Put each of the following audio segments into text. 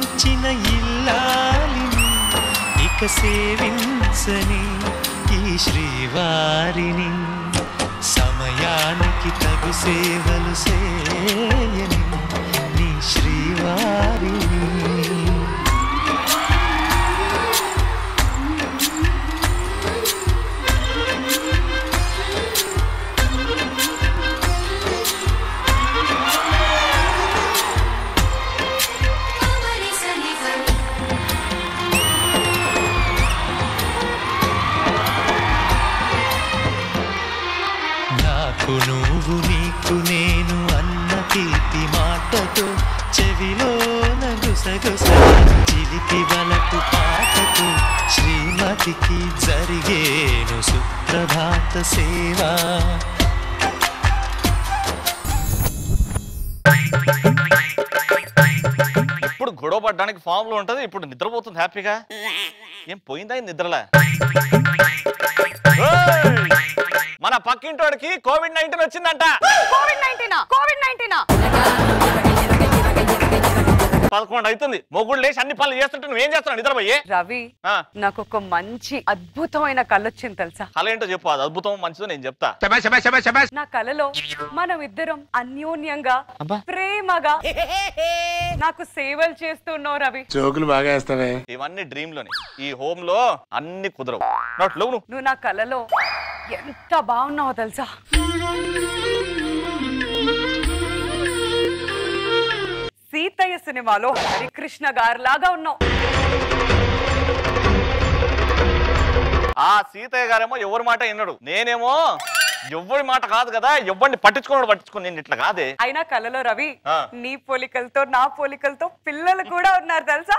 ఇచ్చిన ఇల్లాలిని ఇక సేవించని ఈ శ్రీవారిని సమయానికి తగు సేవలు చేయని నీ శ్రీవారిని నాకు నువ్వు నీకు నేను అన్న తీపి మాటతో చెవిలోన గుసగుస చిలిపి వలపు పాటతో శ్రీమతికి జరిగేను సుప్రభాత సేవా ఇప్పుడు గొడవ పడడానికి ఫామ్ లో ఉంటది ఇప్పుడు నిద్రపోతుంది హ్యాపీగా ఏం పోయిందా ఈ నిద్రలా ఓయ్! మన పక్కింటోడికి కోవిడ్ నైన్టీన్ వచ్చిందంట కోవిడ్ నైన్టీనా కోవిడ్ నైన్టీనా పదకొండు అవుతుంది మొగుడు లేచి అన్ని పనులు చేస్తుంటే నువ్వేం చేస్తున్నావు నిద్రపోయే రవి ఆ, నాకు ఒక మంచి అద్భుతమైన కళ్ళొచ్చింది తెలుసా కళ ఏంటో చెప్పు అది అద్భుతం మంచిదో నేను చెప్తా నా కలలో మనం ఇద్దరం అన్యోన్యంగా అబ్బా. ప్రేమగా నాకు సేవలు చేస్తున్నావు రవి జోకులు బాగా వేస్తావే ఇవన్నీ డ్రీమ్ లోనే ఈ హోమ్ లో అన్ని కుదరవు నాట్ లేవు నువ్వు నువ్వు నా కలలో ఎంత బాగున్నావో తెలుసా సీతయ్య సినిమాలో హరికృష్ణ గారు లాగా ఉన్నావు ఆ సీతయ్య గారేమో ఎవరి మాట విన్నాడు నేనేమో ఎవరి మాట కాదు కదా ఎవరిని పట్టించుకోవడం పట్టించుకో నేను ఇట్లా కాదే అయినా కలలో రవి ఆ. నీ పోలికలతో నా పోలికలతో పిల్లలు కూడా ఉన్నారు తెలుసా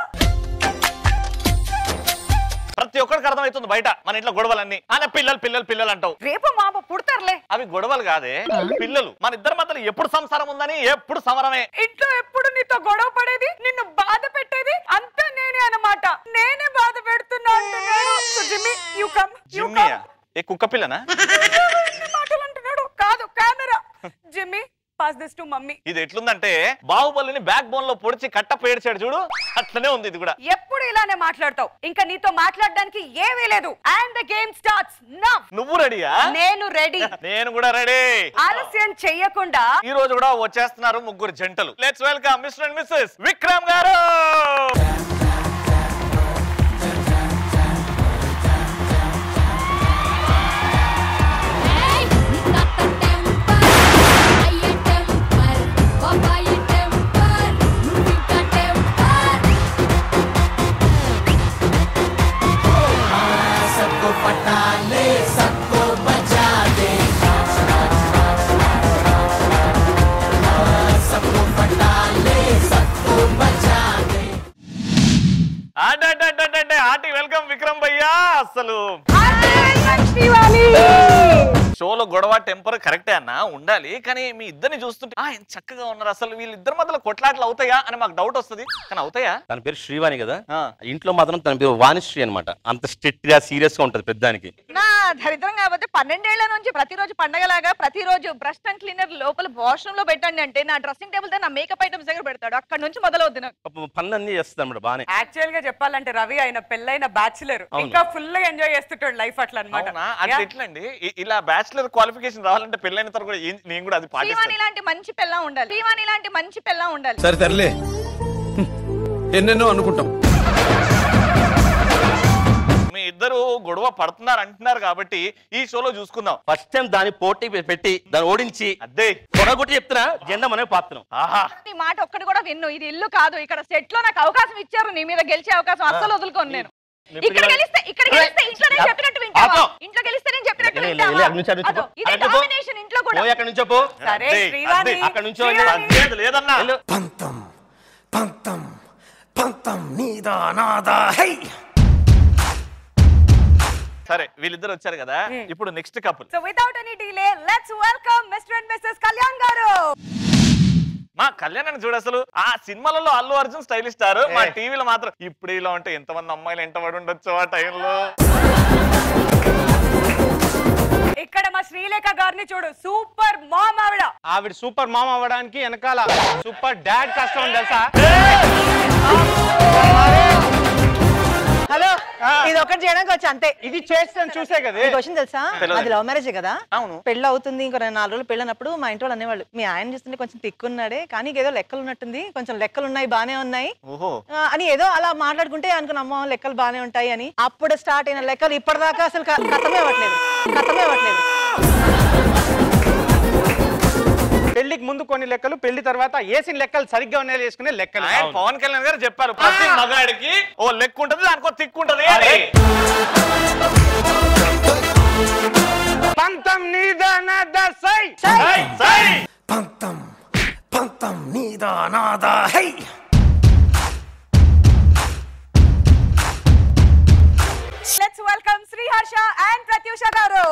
ప్రతి ఒక్కరికి అర్థమవుతుంది బయట మన ఇంట్లో గొడవలన్నీ అనే పిల్లలు పిల్లలు పిల్లలు అంటావు రేపు మామ పుడతారులే అవి గొడవలు కాదే పిల్లలు మన ఇద్దరి మధ్యలో ఎప్పుడు సంసారం ఉందని ఎప్పుడు సమరమే ఇంట్లో ఎప్పుడు నీతో గొడవ పడేది నిన్ను బాధ పెట్టేది అంతా నేనే అన్నమాట నేనే బాధ పెడుతున్నా అంటున్నాడు So, Jimmy you come you జిమ్మియా ఏ కుక్క పిల్లనా మాటలు అంటున్నాడు కాదు కెమెరా జిమ్మి పాస్ దిస్ టు మమ్మీ ఇది ఎట్లుందంటే బాహుబలిని బ్యాక్ బోన్ లో పొడిచి కట్ట పేడిచాడు చూడు అట్లనే ఉంది ఇది కూడా ఎప్పుడు ఇలానే మాట్లాడతావు ఇంకా నీతో మాట్లాడడానికి ఏమీ లేదు and the game starts now నువ్వు రెడీయా నేను రెడీ నేను కూడా రెడీ ఆలస్యం చెయ్యకుండా ఈ రోజు కూడా వచ్చేస్తున్నారు ముగ్గురు జంటలు let's welcome mister and missus Vikram garu అంటే ఆంటీ వెల్కమ్ విక్రమ్ భయ్యా అసలు షోలో గొడవ టెంపర్ కరెక్టే అన్న ఉండాలి కానీ మీ ఇద్దరిని చూస్తుంటే ఆ ఎంత చక్కగా ఉన్నారు అసలు వీళ్ళిద్దరి మధ్యలో కొట్లాట్లు అవుతాయా అని మాకు డౌట్ వస్తుంది కానీ అవుతాయా తన పేరు శ్రీవాణి కదా ఆ. ఇంట్లో మాత్రం తన పేరు వాణిశ్రీ అనమాట అంత స్ట్రిక్ట్ గా సీరియస్ గా ఉంటది పెద్దానికి నా దరిద్రం కాకపోతే పన్నెండేళ్ల నుంచి ప్రతిరోజు పండగలాగా ప్రతిరోజు బ్రష్ అండ్ క్లీనర్ లోపల వాష్రూమ్ లో పెట్టండి అంటే నా డ్రెస్సింగ్ టేబుల్ తో నా మేకప్ ఐటమ్స్ దగ్గర పెడతాడు అక్కడ నుంచి మొదలవుద్ది నాకు పాపం పనులన్నీ చేస్తుంది అనమాట బానే యాక్చువల్ గా చెప్పాలంటే రవి ఆయన పెళ్ళైన బ్యాచులర్ అవును. ఇంకా ఫుల్ గా ఎంజాయ్ చేస్తుంటాడు లైఫ్ అట్లా అవునా అనమాట అట్లా ఎట్లండి ఇ- ఇలా బ్యాచులర్ క్వాలిఫికేషన్ రావాలంటే పెళ్ళైన తర్వాత కూడా ఏం- నేను కూడా అది శ్రీవాణి పాటిస్తాను లాంటి మంచి పిల్ల ఉండాలి శ్రీవాణి లాంటి మంచి పిల్ల ఉండాలి సరే తరలే ఎన్నెన్నో అనుకుంటాం మీ ఇద్దరు గొడవ పడుతున్నారు అంటున్నారు కాబట్టి ఈ షోలో చూసుకుందాం ఫస్ట్ టైం దాని పోటీ పె- పెట్టి దాన్ని ఓడించి అదే కొడగొట్టి చెప్తున్నా జెండా మనమే పాత్రం ఆహా నీ మాట ఒక్కటి కూడా విన్ను ఇది ఇల్లు కాదు ఇక్కడ సెట్ లో నాకు అవకాశం ఇచ్చారు నీ మీద గెలిచే అవకాశం అస్సలు వదులుకోను నేను నీ ఇక్కడ పిల్లలు- గెలిస్తే ఇక్కడ గెలిస్తే ఇంట్లో నేను చెప్పినట్టు వింటావా ఆపో. ఇంట్లో గెలిస్తే నేను చెప్పినట్టు లే, లే, వింటావా లే, అక్కడి నుంచి అటు నుంచి అదో, పో. ఇదే అక్కడికి పో. డామినేషన్ ఇంట్లో కూడా పోయి అక్కడి నుంచో పో సరే అదే, శ్రీవాణి అదే. అక్కడ నుంచో శ్రీవాణి. లేదు లేదన్నా వెళ్ళు. పంతం పంతం పంతం నీదా నాదా హై సరే వీళ్ళిద్దరు వచ్చారు కదా ఇప్పుడు next couple so without any delay let's welcome mister and missus Kalyan garu మా కళ్యాణాన్ని చూడు అసలు ఆ సినిమాలలో అల్లు అర్జున్ స్టైలిష్ స్టార్ మా టీవీలో మాత్రం ఇప్పుడు ఇలా ఉంటే ఎంతమంది అమ్మాయిలు ఎంట పడి ఉండొచ్చు ఆ టైంలో ఇక్కడ మా శ్రీలేఖ గారిని చూడు సూపర్ మామ్ ఆవిడ ఆవిడ సూపర్ మామ్ అవ్వడానికి వెనకాల సూపర్ డాడ్ కష్టం ఉంది తెలుసా ఒకటి చేయడానికి వచ్చి అంతే ఇది చేస్తాను చూసే కదా ఈ క్వశ్చన్ తెలుసా తెలియదు. అది లవ్ మ్యారేజ్ కదా అవును పెళ్ళి అవుతుంది ఇంకో రెండు నాలుగు రోజులు పెళ్ళినప్పుడు మా ఇంటి వాళ్ళు అనేవాళ్ళు మీ ఆయన చూస్తుంటే కొంచెం తిక్కున్నాడే కానీ ఏదో లెక్కలు ఉన్నట్టుంది కొంచెం లెక్కలు ఉన్నాయి బానే ఉన్నాయి ఓహో ఆ, అని ఏదో అలా మాట్లాడుకుంటే అనుకున్న అమ్మ లెక్కలు బానే ఉంటాయి అని అప్పుడు స్టార్ట్ అయిన లెక్కలు ఇప్పటిదాకా అసలు క- కథమే అవ్వట్లేదు కథమే అవ్వట్లేదు పెళ్లికి ముందు కొన్ని లెక్కలు పెళ్లి తర్వాత వేసిన లెక్కలు సరిగ్గా ఉన్నాయి వేసుకునే లెక్కలు ఆయన పవన్ కళ్యాణ్ గారు చెప్పారు ప్రతి మగాడికి ఓ లెక్క ఉంటది దానికో తిక్కు ఉంటది అని. పంతం నీదనద సై సై, సై. పంతం పంతం నీదా నాదా hi let's welcome Sriharsha and Prathyusha garu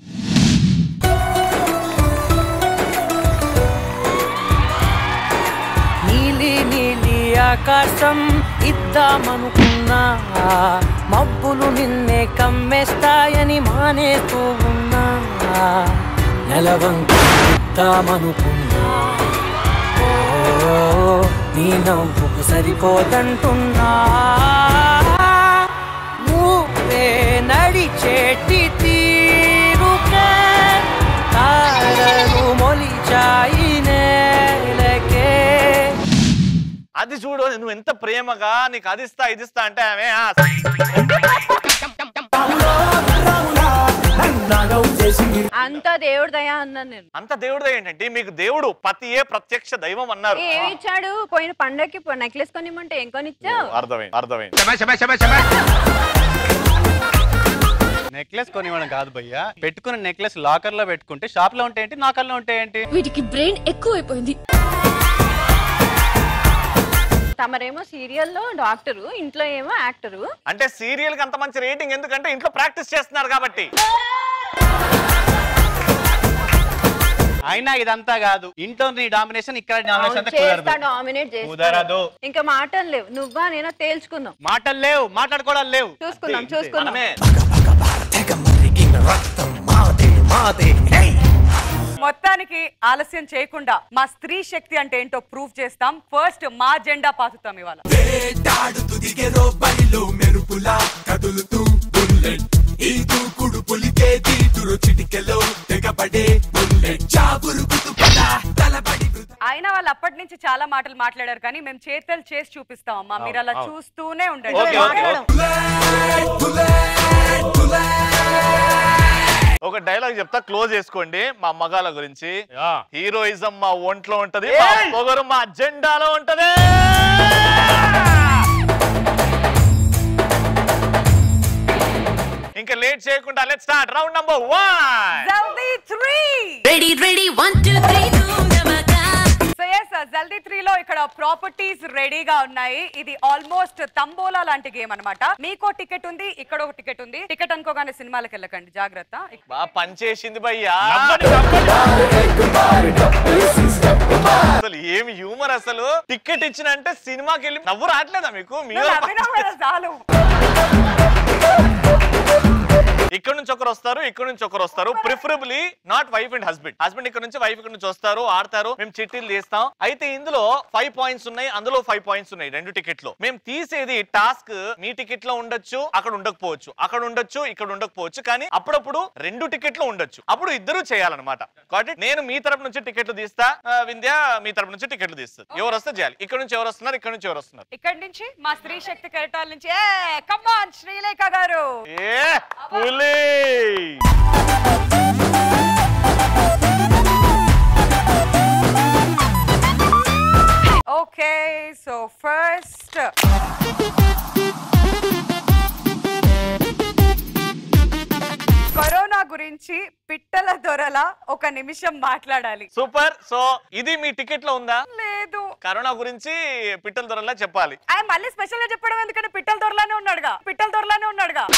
నీలి నీలి ఆకాశం ఇద్దామనుకున్నా మబ్బులు నిన్నే కమ్మేస్తాయని మానేస్తూ ఉన్నా నెలవంక ఇద్దామనుకున్నా ఓ, నీ నవ్వుకు సరిపోదంటున్నా నువ్వే నడిచేటి తీరుకే తారలు మొలిచాయి నేలకే అది చూడు నువ్వు ఎంత ప్రేమగా నీకు అది ఇస్తా ఇది ఇస్తా అంటే ఆమె ఆ, అంత దేవుడి దయా అన్నాను నేను అంత దేవుడు ఏంటంటే మీకు దేవుడు పతియే ప్రత్యక్ష దైవం అన్నారు ఏమి ఇచ్చాడు పోయిన పండగకి నెక్లెస్ కొనిమ్మంటే ఏం కొనిచ్చావు అర్థమైంది అర్థమైంది నెక్లెస్ కొనివ్వడం కాదు భయ్యా పెట్టుకున్న నెక్లెస్ లాకర్ లో పెట్టుకుంటే షాప్ లో ఉంటే ఏంటి నాకర్ లో ఉంటే ఏంటి వీటికి బ్రెయిన్ ఎక్కువైపోయింది తమరేమో సీరియల్లో డాక్టరు ఇంట్లో ఏమో యాక్టరు అంటే సీరియల్ కి అంత మంచి రేటింగ్ ఎందుకంటే ఇంట్లో ప్రాక్టీస్ చేస్తున్నారు కాబట్టి అయినా ఇదంతా కాదు ఇంట్లో నీ డామినేషన్ ఇక్కడ డామినేషన్ అంతా చేస్తా కుదరదు డామినేట్ కుదరదు. చేస్తాడు ఇంకా మాటలు లేవు నువ్వా నేనో తేల్చుకుందాం మాటలు లేవు మాట్లాడుకోవడం లేవు చూసుకుందాం చూసుకుందాం మనమే తెగ మరిగిన రక్తం మాదే మాదే హై మొత్తానికి ఆలస్యం చేయకుండా మా స్త్రీ శక్తి అంటే ఏంటో ప్రూవ్ చేస్తాం ఫస్ట్ మా జెండా పాతుతాం ఇవాళ అయినా వాళ్ళు అప్పటి నుంచి చాలా మాటలు మాట్లాడారు కానీ మేము చేతలు చేసి చూపిస్తాం అమ్మా మీరు అలా అవును. చూస్తూనే ఓకే, ఉండండి ఓకే, ఒక డైలాగ్ చెప్తా క్లోజ్ చేసుకోండి మా మగాల గురించి హీరోయిజం మా ఒంట్లో ఉంటది మా పొగరు మా జెండాలో ఉంటది ఇంకా లేట్ చేయకుండా let start round number one జల్దీ three ready ready one two three so yes జల్దీ త్రీ లో ఇక్కడ ప్రాపర్టీస్ రెడీగా ఉన్నాయి ఇది ఆల్మోస్ట్ తంబోలా లాంటి గేమ్ అన్నమాట మీకో టికెట్ ఉంది ఇక్కడ ఒక టికెట్ ఉంది టికెట్ అనుకోగానే సినిమాలకు వెళ్ళకండి జాగ్రత్త బాగా పనిచేసింది భయ్యా అసలు ఏమి హ్యూమర్ అసలు టికెట్ ఇచ్చినంటే సినిమాకి వెళ్ళి నవ్వు రావట్లేదా మీకు మీరు నువ్వు నవ్వినా కూడా చాలు ఇక్కడ నుంచి ఒకరు వస్తారు ఇక్కడ నుంచి ఒకరు వస్తారు preferably not wife and husband husband ఇక్కడ నుంచి వైఫ్ ఇక్కడ నుంచి వస్తారు ఆడతారు మేము చిట్టీలు తీస్తాం అయితే ఇందులో ఫైవ్ పాయింట్స్ ఉన్నాయి అందులో ఫైవ్ పాయింట్స్ ఉన్నాయి రెండు టికెట్లు మేము తీసేది టాస్క్ మీ టికెట్ లో ఉండొచ్చు అక్కడ ఉండకపోవచ్చు అక్కడ ఉండొచ్చు ఇక్కడ ఉండకపోవచ్చు కానీ అప్పుడప్పుడు రెండు టికెట్లు ఉండొచ్చు అప్పుడు ఇద్దరు చేయాలన్నమాట కాబట్టి నేను మీ తరపు నుంచి టికెట్లు తీస్తా ఆ, వింధ్య మీ తరపు నుంచి టికెట్లు తీస్తుంది ఎవరు వస్తే చేయాలి ఇక్కడ నుంచి ఎవరు వస్తున్నారు ఇక్కడ నుంచి ఎవరు వస్తున్నారు ఇక్కడి నుంచి మా స్త్రీ శక్తి కెరటాల నుంచి ఏ కమ్మాన్ శ్రీలేఖ గారు ఏ పులి ఓకే సో ఫస్ట్ కరోనా గురించి పిట్టల దొరల ఒక నిమిషం మాట్లాడాలి సూపర్ సో ఇది మీ టికెట్ లో ఉందా లేదు కరోనా గురించి పిట్టల దొరలా చెప్పాలి ఆయన మళ్ళీ స్పెషల్ గా చెప్పడం ఎందుకంటే పిట్టల దొరలానే ఉన్నాడుగా పిట్టల దొరలానే ఉన్నాడుగా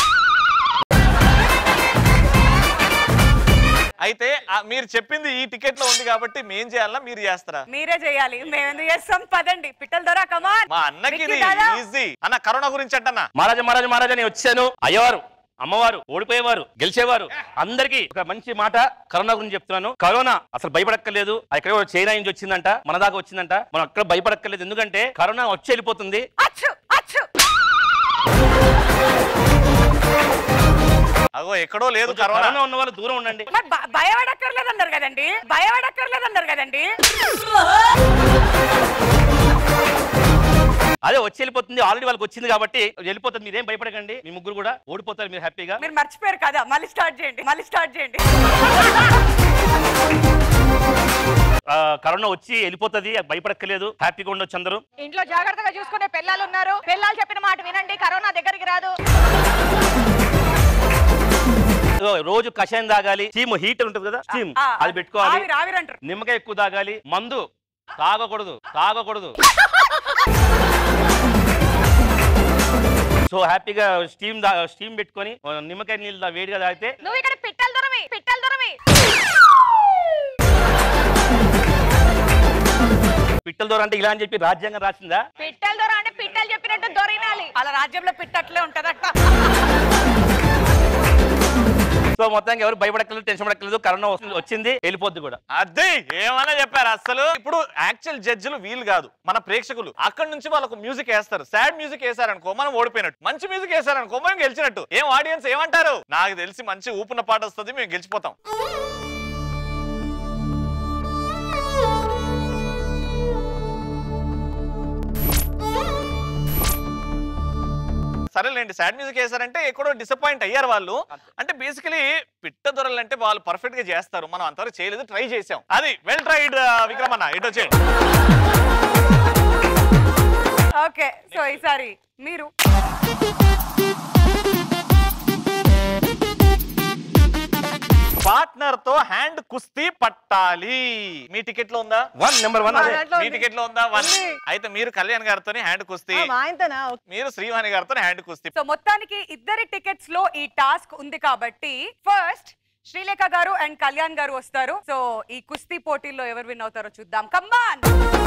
అయితే ఆ మీరు చెప్పింది ఈ టికెట్ లో ఉంది కాబట్టి మేం చేయాలా మీరు చేస్తారా మీరే చేయాలి మేము ఎందుకు చేస్తాం పదండి పిట్టల దొర కమాన్ మా అన్నకి ఇది ఈజీ అన్న కరోనా గురించి అంటన్నా మహారాజా మహారాజా మహారాజా నేను వచ్చాను అయ్యవారు అమ్మవారు ఓడిపోయేవారు గెలిచేవారు అందరికీ ఒక మంచి మాట కరోనా గురించి చెప్తున్నాను కరోనా అసలు భయపడక్కర్లేదు ఎక్కడ చైనా నుంచి వచ్చిందంట మన దాకా వచ్చిందంట మనం అక్కడ భయపడక్కర్లేదు ఎందుకంటే కరోనా వచ్చి వెళ్ళిపోతుంది అచ్చు అచ్చు అగో ఎక్కడో లేదు కొంచెం కరోనా కరోనా ఉన్న వాళ్ళు దూరం ఉండండి మరి భ- భయపడక్కర్లేదన్నారు కదండి భయపడక్కర్లేదన్నారు కదండి అదే వచ్చి వెళ్ళిపోతుంది ఆల్రెడీ వాళ్ళకి వచ్చింది కాబట్టి వెళ్ళిపోతుంది మీరేం భయపడకండి మీ ముగ్గురు కూడా ఓడిపోతారు మీరు హ్యాపీగా మీరు మర్చిపోయారు కదా మళ్ళీ స్టార్ట్ చేయండి మళ్ళీ స్టార్ట్ చేయండి ఆ, కరోనా వచ్చి వెళ్ళిపోతుంది భయపడక్కలేదు హ్యాపీగా ఉండొచ్చు అందరూ ఇంట్లో జాగ్రత్తగా చూసుకునే పిల్లలు ఉన్నారు పిల్లలు చెప్పిన మాట వినండి కరోనా దగ్గరికి రాదు ఇదిగో రోజు కషాయం తాగాలి స్టీమ్ హీటర్ ఉంటుంది కదా స్టీమ్ ఆ, అది పెట్టుకోవాలి ఆవిరి ఆవిరి అంటారు నిమ్మకాయ ఎక్కువ తాగాలి మందు తాగకూడదు తాగకూడదు సో హ్యాపీగా స్టీమ్ స్టీమ్ పెట్టుకొని ఆ, నిమ్మకాయ నీళ్ళు తా- వేడిగా తాగితే నువ్వు ఇక్కడ పిట్టలు దొరవి పిట్టలు దొరవి పిట్టల దూరం అంటే ఇలా అని చెప్పి రాజ్యాంగం రాసిందా పిట్టలు దొర అంటే పిట్టలు చెప్పినట్టు దొరినాలి అలా రాజ్యంలో పిట్టట్లే ఉంటదట సో మొత్తానికి ఎవరు భయపడక్కలేదు టెన్షన్ పడక్కలేదు కరోనా వస్తుంది- వచ్చింది వెళ్ళిపోద్ది కూడా అదే ఏమన్నా చెప్పారు అసలు ఇప్పుడు యాక్చువల్ జడ్జిలు వీలు కాదు మన ప్రేక్షకులు అక్కడ నుంచి వాళ్ళకు మ్యూజిక్ వేస్తారు సాడ్ మ్యూజిక్ వేసారనుకో మనం ఓడిపోయినట్టు మంచి మ్యూజిక్ వేసారనుకో మనం గెలిచినట్టు ఏం ఆడియన్స్ ఏమంటారు నాకు తెలిసి మంచి ఊపున పాట వస్తుంది మేము గెలిచిపోతాం సరేలేండి సాడ్ మ్యూజిక్ వేసారంటే ఎక్కడో డిసప్పాయింట్ అయ్యారు వాళ్ళు అంటే బేసికలీ పిట్ట దొరలు అంటే వాళ్ళు పర్ఫెక్ట్ గా చేస్తారు మనం అంతవరకు చేయలేదు ట్రై చేసాం అది వెల్ ట్రైడ్ విక్రమన్న ఇటు వచ్చేయండి ఓకే సో ఈసారి మీరు పార్ట్నర్ తో హ్యాండ్ కుస్తీ పట్టాలి మీ టికెట్ లో ఉందా వన్ నెంబర్ వన్ మా అదే దాంట్లో మీ ఉంది. టికెట్ లో ఉందా వన్ ఉంది. అయితే మీరు కళ్యాణ్ గారితో హ్యాండ్ కుస్తీ ఆ, మా ఆయనతోనా ఓకే. మీరు శ్రీవాణి గారితో హ్యాండ్ కుస్తీ సో మొత్తానికి ఇద్దరి టికెట్స్ లో ఈ టాస్క్ ఉంది కాబట్టి ఫస్ట్ శ్రీలేఖ గారు అండ్ కళ్యాణ్ గారు వస్తారు సో ఈ కుస్తీ పోటీల్లో ఎవరు విన్ అవుతారో చూద్దాం కమ్మాన్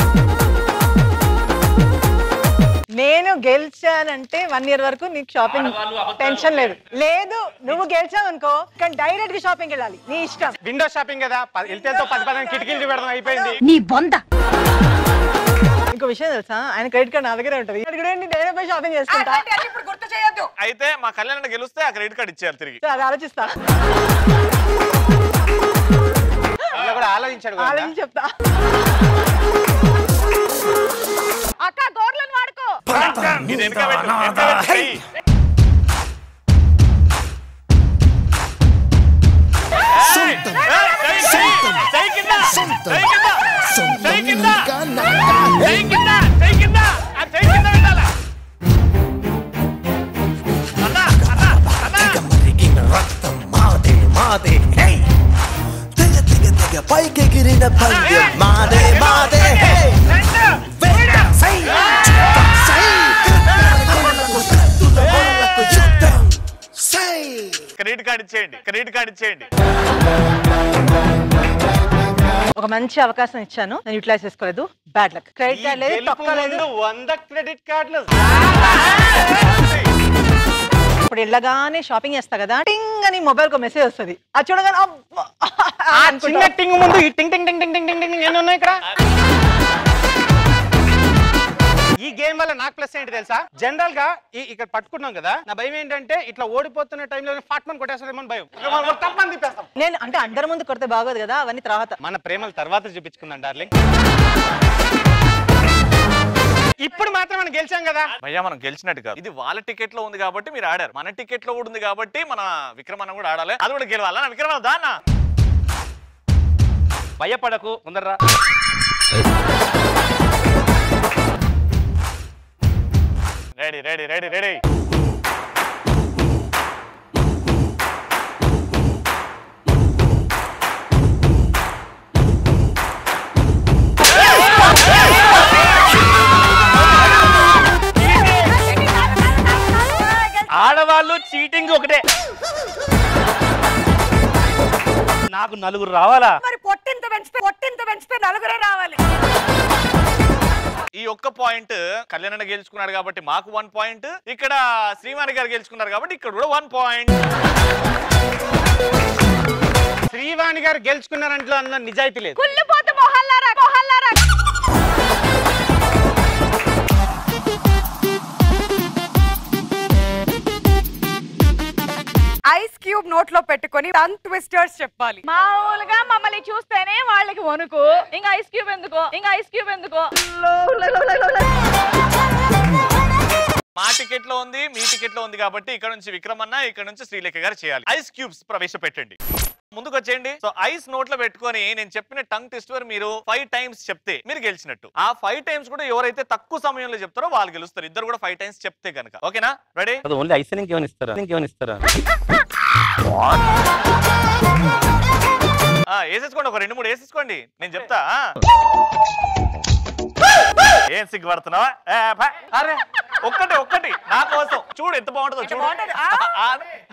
నేను గెలిచానంటే వన్ ఇయర్ వరకు నీకు షాపింగ్ ఆడవాళ్ళు అబద్ధాలు టెన్షన్ లేదు లేదు నువ్వు గెలిచావు అనుకో కానీ డైరెక్ట్ గా షాపింగ్ వెళ్ళాలి నీ ఇష్టం విండో షాపింగ్ కదా ప- వెళ్తే పది పదిహేను కిటికీలు చూపెడదాం అయిపోయింది నీ బొంద ఇంకో విషయం తెలుసా ఆయన క్రెడిట్ కార్డ్ నా దగ్గరే ఉంటది అడిగండి నేనే పోయి షాపింగ్ చేసుకుంటా అలాంటివన్నీ ఇప్పుడు గుర్తు చేయొద్దు అయితే మా కళ్యాణ్ అన్న గెలిస్తే ఆ క్రెడిట్ కార్డ్ ఇచ్చేయాలి తిరిగి సో అది ఆలోచిస్తా ఇలా కూడా ఆలోచించాడు కదా ఆలోచించి చెప్తా అక్క గోర్లను వాడుకో ఇది వెనక పెట్టు, వెనక పెట్టు, చెయ్యి. ఏయ్, ఏయ్, చెయ్యి, చెయ్యి, చెయ్యి కింద, చెయ్యి కింద, చెయ్యి కింద, చెయ్యి కింద, చెయ్యి కింద, ఆ చెయ్యి కింద పెట్టాలా? అన్న, అన్న, అన్న. తెగ మరిగిన రక్తం మాదే మాదే హే తెగ తెగ తెగ పైకెగిరిన పల్లె మాదే మాదే హే వెంట సై చుట్టం సై కత్తులకు కత్తుల వాళ్ళకు యుద్ధం సై క్రెడిట్ కార్డ్ ఇచ్చేయండి క్రెడిట్ కార్డ్ ఇచ్చేయండి ఒక మంచి అవకాశం ఇచ్చాను నేను యూటిలైజ్ చేసుకోలేదు బ్యాడ్ లక్ క్రెడిట్ కార్డ్ లేదు గెలుపు తొక్కలేదు ముందు వంద క్రెడిట్ కార్డులు ఇప్పుడు వెళ్ళగానే షాపింగ్ చేస్తా కదా టింగ్ అని మొబైల్ కు మెసేజ్ వస్తుంది అది చూడగానే అబ్బా ఆ అనుకుంటా. చిన్న టింగ్ ముందు ఈ టింగ్ టింగ్ టింగ్ టింగ్ టింగ్ టింగ్ టింగ్ ఎన్ని ఉన్నాయి ఇక్కడ ఈ గేమ్ వల్ల నాకు ప్లస్ ఏంటి తెలుసా జనరల్ గా ఈ ఇక్కడ పట్టుకున్నాం కదా నా భయం ఏంటంటే ఇట్లా ఓడిపోతున్న టైంలో ఫాట్మన్ కొట్టేస్తుందేమో అని భయం మనం తప్పని తిప్పేస్తాం నేను అంటే అందరి ముందు కొడితే బాగోదు కదా అవన్నీ తర్వాత మన ప్రేమల తర్వాత చూపించుకుందాం డార్లింగ్ ఇప్పుడు మాత్రం మనం గెలిచాం కదా భయ్యా మనం గెలిచినట్టు కాదు ఇది వాళ్ళ టికెట్ లో ఉంది కాబట్టి మీరు ఆడారు మన టికెట్ లో కూడా ఉంది కాబట్టి మన విక్రమన్న కూడా ఆడాలి అది కూడా గెలవాలా విక్రమన్న దానా భయపడకు ముందరా రెడీ రెడీ రెడీ రెడీ ఆడవాళ్ళు చీటింగ్ ఒకటే నాకు నలుగురు రావాలా మరి పొట్టింత పెంచితే పొట్టింత పెంచితే నలుగురే రావాలి ఈ ఒక్క పాయింట్ కళ్యాణ గెలుచుకున్నాడు కాబట్టి మాకు వన్ పాయింట్ ఇక్కడ శ్రీవాణి గారు గెలుచుకున్నారు కాబట్టి ఇక్కడ కూడా వన్ పాయింట్ శ్రీవాణి గారు గెలుచుకున్నారంట్లో అన్న నిజాయితీ లేదు కుళ్ళిపోతు మొహల్లారా మొహల్లారా ఐస్ క్యూబ్ నోట్ లో పెట్టుకొని టంగ్ ట్విస్టర్స్ చెప్పాలి మామూలుగా మమ్మల్ని చూస్తేనే వాళ్ళకి వణుకు ఇంకా ఐస్ క్యూబ్ ఎందుకో ఇంకా ఐస్ క్యూబ్ ఎందుకో మా టికెట్ లో ఉంది మీ టికెట్ లో ఉంది కాబట్టి ఇక్కడ నుంచి విక్రమ్ అన్న ఇక్కడ నుంచి శ్రీలేఖ గారు చేయాలి ఐస్ క్యూబ్స్ ప్రవేశపెట్టండి ముందుకు వచ్చేయండి సో ఐస్ నోట్లో పెట్టుకొని నేను చెప్పిన టంగ్ ట్విస్టర్ మీరు ఫైవ్ టైమ్స్ చెప్తే మీరు గెలిచినట్టు ఆ ఫైవ్ టైమ్స్ కూడా ఎవరైతే తక్కువ సమయంలో చెప్తారో వాళ్ళు గెలుస్తారు ఇద్దరు కూడా ఫైవ్ టైమ్స్ చెప్తే కనుక ఓకేనా రెడీ అది ఓన్లీ ఐస్ ఇంకేమైనా ఇస్తారా ఇంకేమైనా ఇస్తారా వేసేసుకోండి ఒక రెండు మూడు వేసేసుకోండి నేను చెప్తా ఆ. ఏం సిగ్గుపడుతున్నావా ఏ, భా. అరే ఒక్కటి ఒక్కటి నా కోసం చూడు ఎంత బాగుంటుందో చూడు ఆ,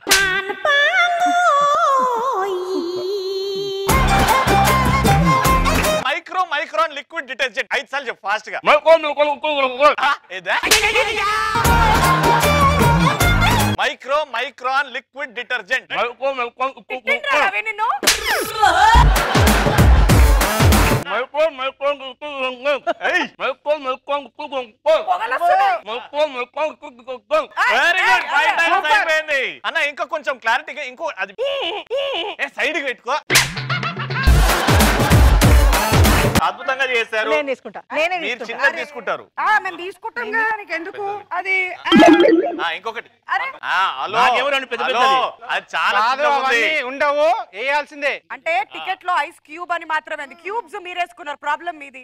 మైక్రో మైక్రాన్ లిక్విడ్ డిటర్జెంట్ ఐదు సార్లు చెప్పు ఫాస్ట్ గా ఆ, ఏదా micro micron liquid detergent very good five times అయిపోయింది అన్న ఇంకా కొంచెం క్లారిటీగా ఇంకో అది ఏ సైడ్ పెట్టుకో అద్భుతంగా చేశారు నేను తీసుకుంటా నేనే మీరు తీసుకుంటా చిన్నది తీసుకుంటారు ఆ, మేము తీసుకుంటాం కదా నీకు ఎందుకు అది ఆ, ఇంకొకటి అరే ఆ, హలో నాకేమో రెండు పెద్ద హలో, పెద్దది. అది చాలా కాదు చిన్నగా ఉంది. అవన్నీ ఉండవు వేయాల్సిందే అంటే టికెట్ లో ఐస్ క్యూబ్ అని మాత్రమే ఉంది క్యూబ్స్ మీరేసుకున్నారు ప్రాబ్లం మీది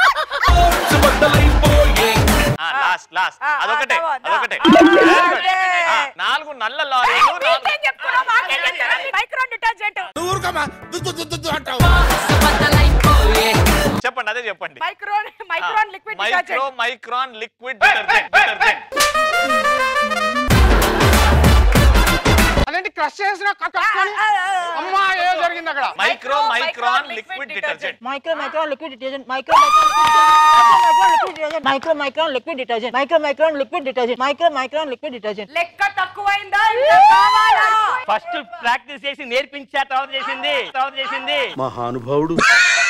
ఆ, లాస్ట్ లాస్ట్ ఆ, అదొకటే ఆ, తర్వాత. అదొకటే ఆ, Very good. అదే. ఆ, నాలుగు నల్ల లారీలు నాలుగు- మైక్రోన్ డిటర్జెంట్ చెప్పండి అదే చెప్పండి micron micron liquid micro detergent micron liquid detergent detergent అదేంటి క్రష్ చేసిన అమ్మా ఏదో జరిగింది అక్కడ micro micron liquid detergent micro micron liquid detergent micro micron liquid detergent micro micron liquid detergent micro micron liquid detergent micro micron liquid detergent లెక్క తక్కువైందా ఇంకా కావాలా ఫస్ట్ ప్రాక్టీస్ చేసి నేర్పించా తర్వాత చేసింది తర్వాత చేసింది మహానుభావుడు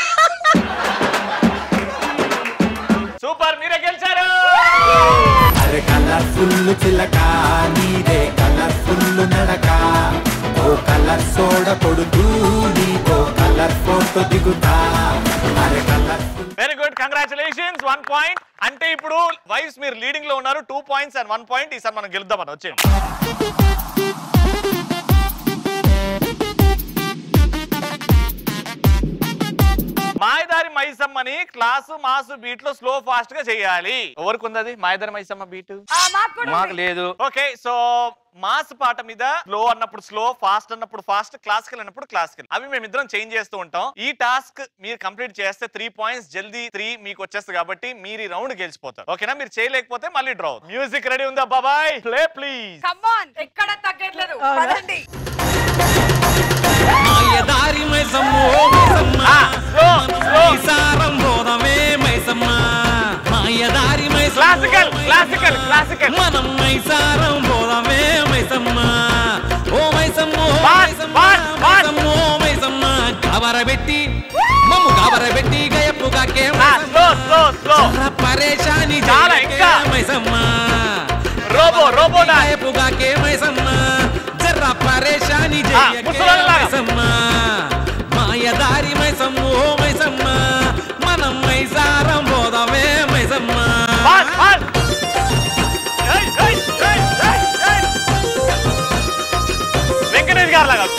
సూపర్ మీరే గెలిచారు అరే కలర్ఫుల్ చిలక నీదే కలర్ఫుల్ నడక ఓ కలర్ సోడ కొడుతూ నీతో కలర్ ఫోటో దిగుతా అరే colourful very good congratulations one point అంటే ఇప్పుడు వైస్ మీరు లీడింగ్ లో ఉన్నారు two points and one point ఈసారి మనం గెలుద్దామని వచ్చేయండి మాయదారి మైసమ్మని క్లాసు మాసు బీట్ లో స్లో ఫాస్ట్ గా చేయాలి ఎవరికి ఉంది అది మాయదారి మైసమ్మ బీట్ ఆ, మాకు కూడా మాకు ఉంది. లేదు ఓకే సో మాస్ పాట మీద స్లో అన్నప్పుడు స్లో ఫాస్ట్ అన్నప్పుడు ఫాస్ట్ క్లాసికల్ అన్నప్పుడు క్లాసికల్ అవి మేమిద్దరం చేంజ్ చేస్తూ ఉంటాం ఈ టాస్క్ మీరు కంప్లీట్ చేస్తే త్రీ పాయింట్స్ జల్దీ త్రీ మీకు వచ్చేస్తుంది కాబట్టి మీరు ఈ రౌండ్ గెలిచిపోతారు ఓకేనా మీరు చేయలేకపోతే మళ్ళీ డ్రా మ్యూజిక్ రెడీ ఉందా బాబాయ్ ప్లే ప్లీజ్ Come on, ఎక్కడ తగ్గట్లేదు పదండి మాయదారి మైసమ్మో మైసమ్మ ఈసారం పోదమే మైసమ్మ మాయదారి మైసమ్మ క్లాసికల్ క్లాసికల్ క్లాసికల్ మనం మైసారం పోదమే మైసమ్మ ఓ మైసమ్మో పాట్, మైసమ్మ పాట్, పాట్. మైసమ్మో మైసమ్మ గాబరబెట్టి మమ్ము గాబరబెట్టి గయప్పు కాకే స్లో స్లో స్లో పరేషాని చాలా, ఇంకా. మైసమ్మ రోబో రోబో డాన్స్ గయప్పు కాకే మైసమ్మ జర్ర పరేషాని ఆ, ముసలోళ్ళలాగా. మైసమ్మ మాయదారి మైసమ్మ ఓ మైసమ్మ మనం మైసారం పోదమే మైసమ్మ పాట్ పాట్ ఏయ్, ఏయ్, ఏయ్, ఏయ్, ఏయ్. వెంకటేష్ గారు లాగా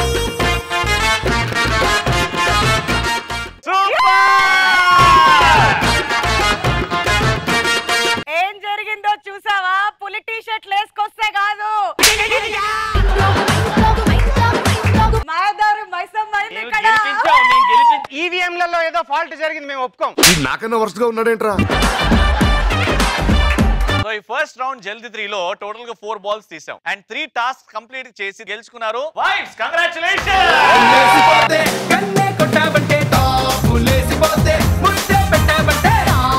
ఏం జరిగిందో చూసావా పులి టీ షర్ట్లు వేసుకొస్తే కాదు మాయదారు మైసమ్మ అయింది నువ్వు ఇక్కడ గెలిపించావు నేను గెలిపించి ఈవీఎంలలో ఏదో ఫాల్ట్ జరిగింది మేము ఒప్పుకోం నాకన్నా వరుసగా ఉన్నాడేంట్రా సో ఈ ఫస్ట్ రౌండ్ జల్దీ త్రీ లో టోటల్ గా ఫోర్ బాల్స్ తీసాం అండ్ త్రీ టాస్క్ కంప్లీట్ చేసి గెలుచుకున్నారు వైఫ్స్ కంగ్రాచులేషన్ కన్నే కొట్టాబంటే టాపులేసిపోతే ముద్దే పెట్టాబంటే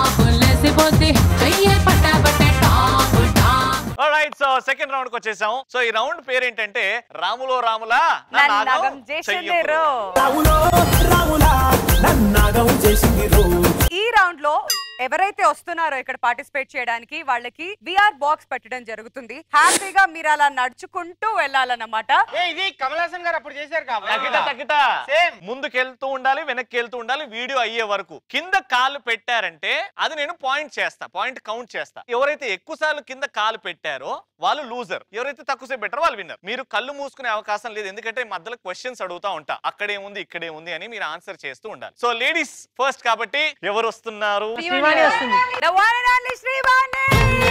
రైట్ సో సెకండ్ రౌండ్ కి వచ్చేసాం సో ఈ రౌండ్ పేరు ఏంటంటే రాములో రాములా నా నన్ను నాగం నాగం చేసింది చెయ్యకురు. రో. రాములో రాములా నన్నాగం చేసింది రో ఈ రౌండ్ లో ఎవరైతే వస్తున్నారో ఇక్కడ పార్టిసిపేట్ చేయడానికి వాళ్ళకి విఆర్ బాక్స్ పెట్టడం జరుగుతుంది హ్యాపీగా మీరు అలా నడుచుకుంటూ వెళ్ళాలన్నమాట ఏ ఇది కమల్ హాసన్ గారు అప్పుడు చేశారు తగ్గిట కాబట్టి తగ్గిట Same. ముందుకెళ్తూ ఉండాలి వెనక్కి వెళ్తూ ఉండాలి వీడియో అయ్యే వరకు కింద కాలు పెట్టారంటే అది నేను పాయింట్ చేస్తా పాయింట్ కౌంట్ చేస్తా ఎవరైతే ఎక్కువ సార్లు కింద కాలు పెట్టారో వాళ్ళు లూజర్ ఎవరైతే తక్కువసేపు పెట్టారో వాళ్ళు విన్నర్ మీరు కళ్ళు మూసుకునే అవకాశం లేదు ఎందుకంటే మధ్యలో క్వశ్చన్స్ అడుగుతా ఉంటా అక్కడే ఉంది ఇక్కడే ఉంది అని మీరు ఆన్సర్ చేస్తూ ఉండాలి సో లేడీస్ ఫస్ట్ కాబట్టి ఎవరు వస్తున్నారు శ్రీవాణి వస్తుంది The one and only Srivani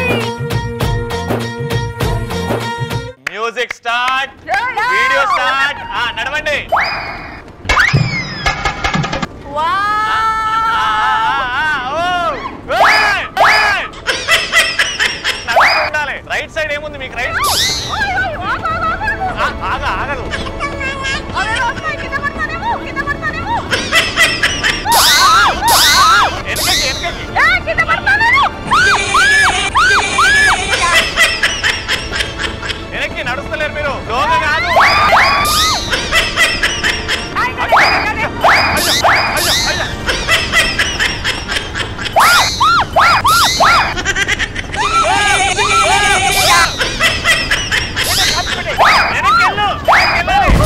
music start video start నడవండి Wow! ఆ, ఆ, ఆ, ఓ! ఏయ్! ఏయ్! నడుస్తూ ఉండాలి రైట్ సైడ్ ఏముంది మీకు రైట్ ఆగ ఆగదు వెనకకి వెనకకి వెనక్కి నడుస్తలేరు మీరు లోగా కాదు అయ్యో, అయ్యో, అయ్యో. వెనక్కి వెళ్ళు, వెనక్కి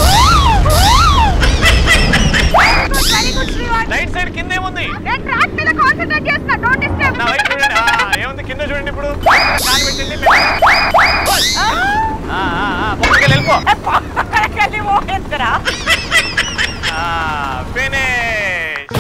వెళ్ళాలి. రైట్ సైడ్ కింద ఏముంది నా వైపు చూడండి ఆ, ఏముంది కింద చూడండి ఇప్పుడు కాలు పెట్టింది ఆ, ఆ, ఆ, పక్కకి వెళ్ళిపో ఫినిష్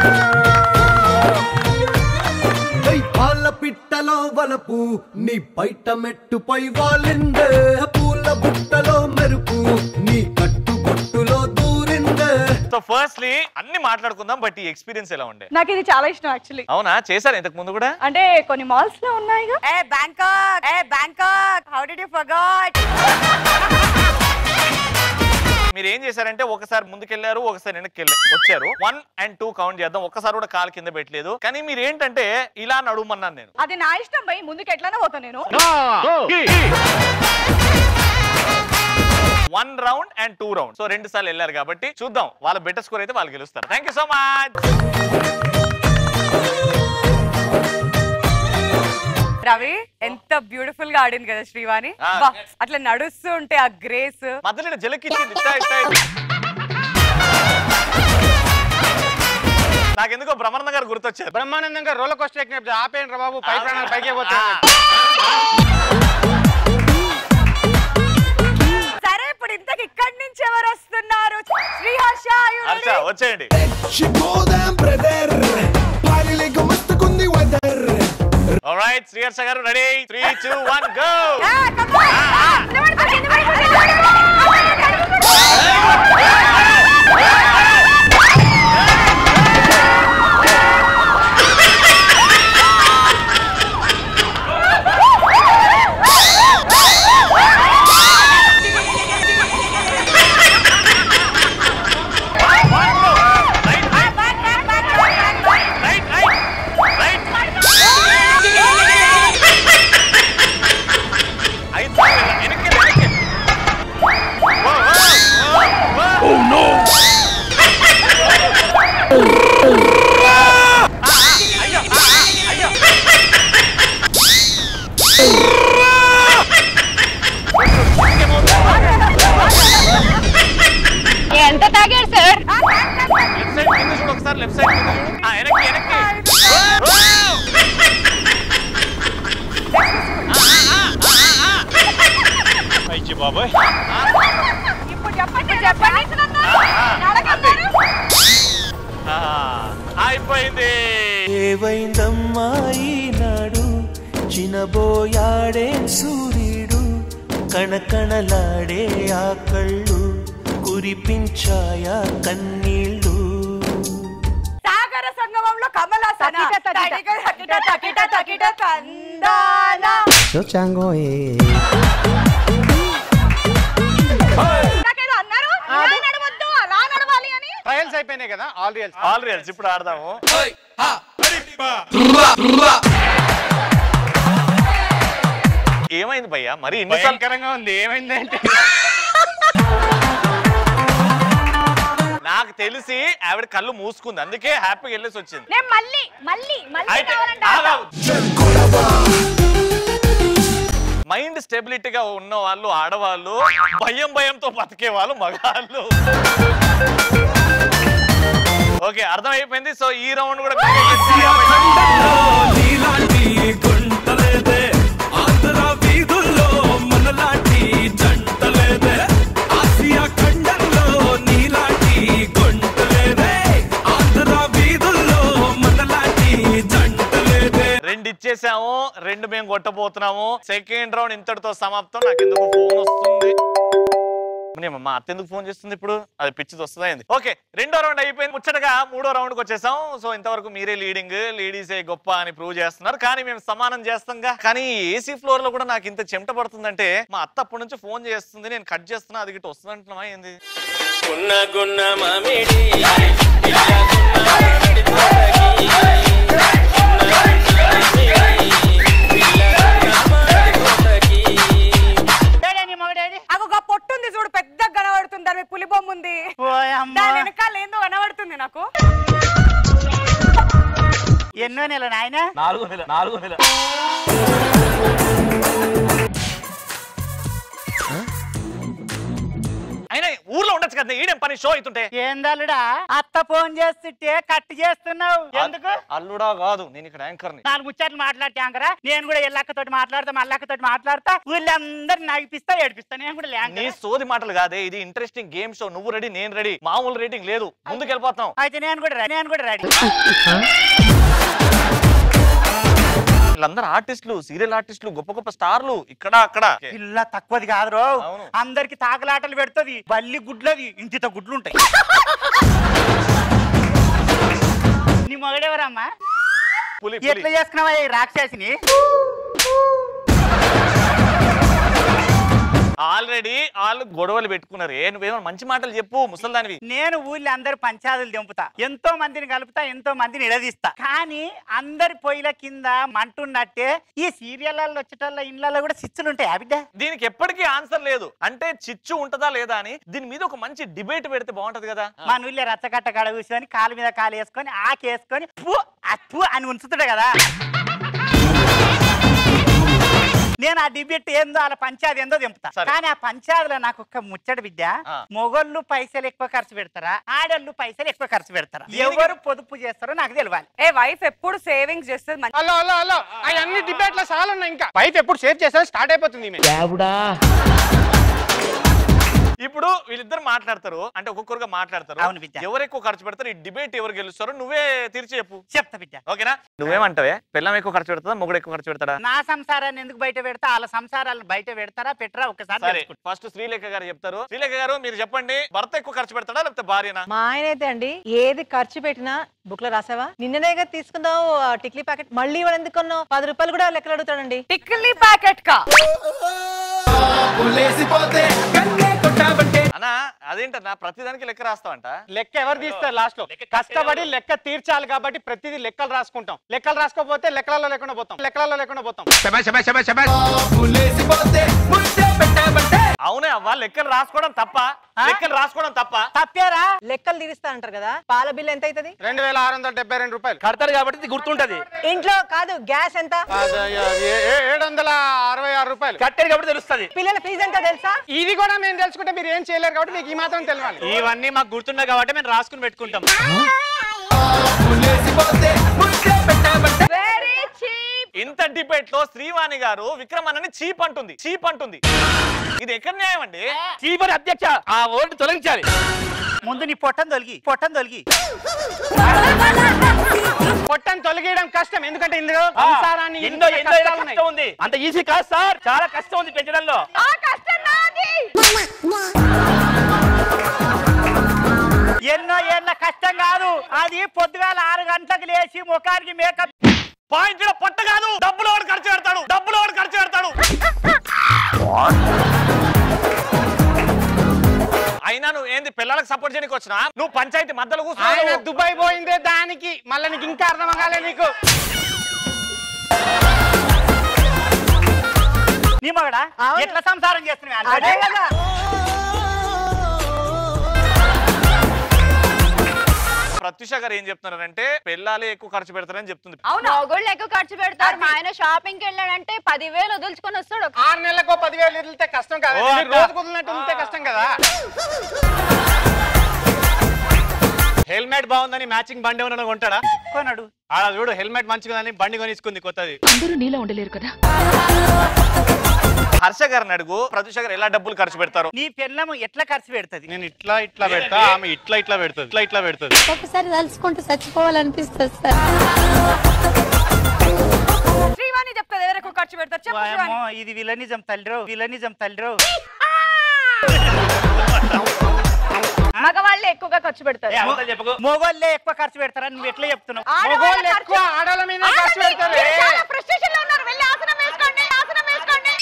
పాల పిట్టలో వలపు నీ బయట మెట్టుపై వాలిందే పూల బుట్టలో మెరుపు నీ కట్టు బొట్టులో దూరిందే సో ఫస్ట్లీ అన్ని మాట్లాడుకుందాం బట్ ఈ ఎక్స్పీరియన్స్ ఎలా ఉండే నాకు ఇది చాలా ఇష్టం యాక్చువల్లీ అవునా చేశారు ఇంతకు ముందు కూడా అంటే కొన్ని మాల్స్ లో ఉన్నాయిగా a Bangkok a Bangkok how did you forgot మీరు ఏం చేశారంటే ఒకసారి ముందుకెళ్లారు ఒకసారి వెనక్కి వెళ్ళారు వచ్చారు వన్ అండ్ టూ కౌంట్ చేద్దాం ఒక్కసారి కూడా కాలు కింద పెట్టలేదు కానీ మీరు ఏంటంటే ఇలా నడుమన్నాను నేను అది నా ఇష్టం భయ్ ముందుకు ఎట్లానే పోతాను నేను one round and two round so రెండు సార్లు వెళ్ళారు కాబట్టి చూద్దాం వాళ్ళ బెటర్ స్కోర్ అయితే వాళ్ళు గెలుస్తారు thank you so much Ravi ఎంత బ్యూటిఫుల్ గా ఆడింది కదా శ్రీవాణి ఆ. బా, అట్లా నడుస్తూ ఉంటే ఆ గ్రేస్ మధ్యలో జలకిచ్చింది ఇట్టా ఇట్టా ఇట్టా. నాకెందుకో బ్రహ్మానంద గారు గుర్తొచ్చారు బ్రహ్మానందంగా రోలర్ కోస్టర్ ఎక్కినప్పుడు ఆపేయండి రా బాబు పై ప్రాణాలు పైకే పోతాయి సరే ఇప్పుడు ఇంతకు ఇక్కడి నుంచి ఎవరు వస్తున్నారు Sriharsha are you Harsha ready? వచ్చేయండి శివోదయం బ్రదర్ పాలిలేక మస్తుకుంది వెదర్ రైట్ శ్రీహర్ష గారు ready three two one go ఆ, come on. Right right right ఐదు సార్లు వెళ్ళా. వెనక్కి వెళ్ళు, వెనక్కి వెళ్ళు. ఓ, ఓ, ఓ, ఓ. ఆ, ఆ, అయ్యో, ఆ, ఆ, అయ్యో. ఎంత తాగారు సార్ లెఫ్ట్ సైడ్ కింద చూడు ఒకసారి లెఫ్ట్ సైడ్ కింద చూడు ఆ, వెనక్కి వెనక్కి ఓ, ఓ. అయ్యి బాబాయ్ ఇప్పుడు చెప్పండి చెప్పండి నడకన్నారు ఆ, అయిపోయింది ఏవైందమ్మా ఈనాడు చినబోయాడే సూర్యుడు కణకణలాడే ఆ కళ్ళు కురిపించాయా కన్నీళ్ళు సాగర సంగమంలో కమలాసన తకిట, తకిట. తకిట, తకిట, తకిట, తకిట, కందాన నాకేదో అన్నారు ఇలా నడవద్దు అలా నడవాలి అని ట్రయల్స్ అయిపోయినాయి కదా ఆల్ రియల్స్ ఆల్ రియల్స్ ఇప్పుడు ఆడదాము ఏమైంది భయ్యా మరి ఎన్నిసార్లు భయంకరంగా ఉంది ఏమైందంటే నాకు తెలిసి ఆవిడ కళ్ళు మూసుకుంది అందుకే హ్యాపీగా వెళ్ళేసి వచ్చింది నేను మళ్ళీ మళ్ళీ మళ్ళీ అయితే కావాలంటే ఆగావు. మైండ్ స్టెబిలిటీగా ఉన్న వాళ్ళు ఆడవాళ్ళు భయం భయంతో బతికే వాళ్ళు మగాళ్ళు ఓకే అర్థమైపోయింది సో ఈ రౌండ్ కూడా మీరే గెలిచారు. నీలాంటి గుంటలేదే ఆంధ్ర వీధుల్లో మనలాంటి జంటలేదే ఆసియా ఖండంలో నీలాంటి గుంటలేదే ఆంధ్ర వీధుల్లో మనలాంటి జంటలేదే రెండు ఇచ్చేసాము రెండు మేము కొట్టబోతున్నాము సెకండ్ రౌండ్ ఇంతటితో సమాప్తం నాకు ఎందుకు ఫోన్ వస్తుంది నేను మా అత్త ఎందుకు ఫోన్ చేస్తుంది ఇప్పుడు అది పిచ్చిది వస్తుందా ఏంది ఓకే రెండో రౌండ్ అయిపోయింది ముచ్చటగా మూడో రౌండ్కి వచ్చేసాం సో ఇంతవరకు మీరే లీడింగ్ లేడీసే గొప్ప అని ప్రూవ్ చేస్తున్నారు కానీ మేము సమానం చేస్తాంగా కానీ ఏసీ ఫ్లోర్ లో కూడా నాకు ఇంత చెమట పడుతుందంటే మా అత్త అప్పటి నుంచి ఫోన్ చేస్తుంది నేను కట్ చేస్తున్నా అది గిట్ట వస్తుంది అంటున్నావా ఏంది గున్న గున్న మామిడి అగో గా పొట్టుంది చూడు పెద్దగా కనబడుతుంది దాని మీద పులి బొమ్మ ఉంది దాని వెనకాల ఏందో కనబడుతుంది నాకు ఎన్నో నెల నాయన నాలుగు నెల నాలుగు నెల అయినా ఊర్లో ఉండొచ్చు కదా ఈడేం పని షో అవుతుంటే ఏందల్లుడా అత్త ఫోన్ చేస్తుంటే కట్ చేస్తున్నావు ఎందుకు అల్లుడా కాదు నేను ఇక్కడ యాంకర్ని నాలుగు ముచ్చట్లు మాట్లాడతాంకరా నేను కూడా ఎల్లక్కతోటి మాట్లాడతా మల్లక్కతోటి మాట్లాడతా వీళ్ళందరిని నగిపిస్తా ఏడిపిస్తా నేను కూడా నీ లేంకరా సోది మాటలు కాదే ఇది ఇంట్రెస్టింగ్ గేమ్ షో నువ్వు రెడీ నేను రెడీ మామూలు రేటింగ్ లేదు ముందుకు వెళ్ళిపోతాం అయితే నేను కూడా రెడీ నేను కూడా రెడీ వీళ్ళందరూ ఆర్టిస్టులు సీరియల్ ఆర్టిస్టులు గొప్ప గొప్ప స్టార్లు ఇక్కడ అక్కడ పిల్ల తక్కువది కాదు రో అవును. అందరికి తాకలాటలు పెడుతుంది బల్లి గుడ్లది ఇంతిత గుడ్లు ఉంటాయి నీ మొగడెవరమ్మా పులి ఎట్లా పులి చేసుకున్నావా ఈ రాక్షసిని ఆల్రెడీ వాళ్ళు గొడవలు పెట్టుకున్నారు ఏ నువ్వేమో మంచి మాటలు చెప్పు ముసల్దానివి నేను ఊళ్ళో అందరు పంచాదులు దింపుతా ఎంతో మందిని కలుపుతా ఎంతో మందిని ఎడదీస్తా కానీ అందరి పొయ్యిల కింద మంటున్నట్టే ఈ సీరియళ్ళల్లో వచ్చేటల్ల ఇండ్లలో కూడా సిచ్చులు ఉంటాయి ఆ బిడ్డ దీనికి ఎప్పటికీ ఆన్సర్ లేదు అంటే చిచ్చు ఉంటదా లేదా అని దీని మీద ఒక మంచి డిబేట్ పెడితే బాగుంటది కదా మా ఊళ్ళో రచ్చకట్ట కాడ కూర్చొని కాలు మీద కాలు వేసుకొని ఆకేసుకొని పూ అప్పు అని ఉంచుతాడు కదా నేను ఆ డిబేట్ ఏందో అలా పంచాది ఏందో దింపుతా సరే. కానీ ఆ పంచాదిలో నాకు ఒక ముచ్చట బిడ్డ ఆ. మొగోళ్ళు పైసలు ఎక్కువ ఖర్చు పెడతారా ఆడోళ్ళు పైసలు ఎక్కువ ఖర్చు పెడతారా దీనికి- ఎవరు పొదుపు చేస్తారో నాకు తెలియాలి ఏ వైఫ్ ఎప్పుడు సేవింగ్స్ చేస్తుంది మంచి హలో హలో హలో అవన్నీ డిబేట్లో చాలా ఉన్నాయి ఇంకా వైఫ్ ఎప్పుడు షేర్ చేస్తే స్టార్ట్ అయిపోతుంది ఈమె. ఇప్పుడు వీళ్ళిద్దరు మాట్లాడతారు అంటే ఒక్కొక్కరుగా మాట్లాడతారు అవును బిడ్డ. ఎవరు ఎక్కువ ఖర్చు పెడతారు ఈ డిబేట్ ఎవరు గెలుస్తారో నువ్వే తీర్చి చెప్పు చెప్తా బిడ్డ ఓకేనా నువ్వేమంటావే పిల్లం ఎక్కువ ఖర్చు పెడతా మొగుడు ఎక్కువ ఖర్చు పెడతాడా నా సంసారాన్ని ఎందుకు బయట పెడతా వాళ్ళ సంసారాలను బయట పెడతారా పెట్టరా ఒకసారి సరే తెలుసుకుంటా. ఫస్ట్ శ్రీలేఖ గారు చెప్తారు శ్రీలేఖ గారు మీరు చెప్పండి భర్త ఎక్కువ ఖర్చు పెడతాడా లేకపోతే భార్యనా మా ఆయన అయితే అండి ఏది ఖర్చు పెట్టినా బుక్ లో రాసావా నిన్ననేగా తీసుకుందాం ఆ టిక్లీ ప్యాకెట్ మళ్ళీ ఇవాళ ఎందుకు కొన్నావు పది రూపాయలు కూడా లెక్కలు అడుగుతాడండి టిక్లీ ప్యాకెట్ కా అన్నా అదేంటన్నా ప్రతిదానికి లెక్క రాస్తావంట లెక్క ఎవరు తీస్తారు లాస్ట్ లో కష్టపడి లెక్క తీర్చాలి కాబట్టి ప్రతిదీ లెక్కలు రాసుకుంటాం లెక్కలు రాసుకోకపోతే లెక్కలలో లేకుండా పోతాం లెక్కలలో లేకుండా పోతాం అవునే అవ్వ లెక్కలు రాసుకోవడం తప్ప లెక్కలు రాసుకోవడం తప్ప తప్పేరా లెక్కలు తీరుస్తా అంటారు కదా పాల బిల్ ఎంత అవుతుంది రెండు వేల ఆరు వందల డెబ్బై రెండు రూపాయలు కడతారు కాబట్టి ఇది గుర్తుంటది ఇంట్లో కాదు గ్యాస్ ఎంత అది, అది, ఏ- ఏ- ఏడు వందల అరవై ఆరు రూపాయలు కట్టారు కాబట్టి తెలుస్తుంది పిల్లల ఫీజు ఎంత తెలుసా ఇది కూడా మేము తెలుసుకుంటే మీరు ఏం చేయలేరు కాబట్టి మీకు ఈ మాత్రం తెలియాలి ఇవన్నీ మాకు గుర్తున్నాయి కాబట్టి మేము రాసుకుని పెట్టుకుంటాం వెరీ చీప్ ఇంత డిబేట్ లో శ్రీవాణి గారు విక్రమన్నని చీప్ అంటుంది చీప్ అంటుంది ఇది ఎక్కడ న్యాయం అండి చీపరి అధ్యక్ష ఆ ఓటు తొలగించాలి ముందు నీ పొట్టం తొలగి పొట్టం తొలగి పొట్టని తొలగేయడం కష్టం ఎందుకంటే ఇందులో సంసారాన్ని ఎన్నో ఇంత ఎన్నో ఏళ్ళ కష్టాలు ఉన్నాయి. కష్టం ఉంది అంత ఈజీ కాదు సార్ చాలా కష్టం ఉంది పెంచడంలో ఆ కష్టం నాది ఎన్నో ఏళ్ళ కష్టం కాదు అది పొద్దుగాల ఆరు గంటలకు లేచి ముఖానికి మేకప్ పాయింట్ పొట్ట కాదు డబ్బులు వాడు ఖర్చు పెడతాడు డబ్బులు వాడు ఖర్చు పెడతాడు అయినా నువ్వు ఏంది పిల్లలకు సపోర్ట్ చేయడానికి వచ్చినా నువ్వు పంచాయతీ మధ్యలో ఆయన కూర్చో దుబాయ్ పోయిందే దానికి మళ్ళీ నీకు ఇంకా అర్థం కాలే నీకు నీ మగడా అవును. ఎట్లా సంసారం చేస్తున్నావు అదే కదా ప్రత్యుష గారు ఏం చెప్తున్నారంటే పెళ్ళాలే ఎక్కువ ఖర్చు పెడతారని చెప్తుంది మొగుళ్ళు ఎక్కువ ఖర్చు పెడతారు మా ఆయన షాపింగ్ కి వెళ్ళాడంటే పదివేలు వదులుచుకొని వస్తాడు ఆరు నెలలకు పదివేలు వదిలితే కష్టం కాదు ఓ, మీరు అక్క. రోజుకు వదిలినట్టు వదిలితే కష్టం కదా హెల్మెట్ బాగుందని మ్యాచింగ్ బండి ఉన్న కొంటాడా కొనడు ఆడ చూడు హెల్మెట్ మంచిగా బండి కొనిసుకుంది కొత్తది అందరూ నీలా ఉండలేరు కదా హర్ష గారిని అడుగు ప్రత్యుష గారు ఎలా డబ్బులు ఖర్చు పెడతారు నీ పెళ్ళము ఎట్లా ఖర్చు పెడుతుంది నేను ఇట్లా ఇట్లా పెడతా ఆమె ఇట్లా ఇట్లా పెడుతుంది ఇట్లా ఇట్లా పెడుతుంది ఒకసారి తలుచుకుంటూ చచ్చిపోవాలనిపిస్తుంది సార్ శ్రీవాణి చెప్తుంది ఎవరు ఎక్కువ ఖర్చు పెడతారు చెప్పు శ్రీవాణి వాయమ్మో, ఇది విలనిజం తల్లిరో విలనిజం తల్లిరో మగవాళ్ళు ఎక్కువగా ఖర్చు పెడతారు చెప్పకు మొగోళ్ళే ఎక్కువ ఖర్చు పెడతారని నువ్వు ఎట్లా చెప్తున్నావు ఆడవాళ్ళ మగవాళ్ళు ఖర్చు- ఎక్కువ ఆడవాళ్ళ మీద ఖర్చు ఆగండి, పెడతారు మీరు చాలా frustration లో ఉన్నారు. వెళ్ళి ఆసనం వేసుకోండి, ఆసనం వేసుకోండి.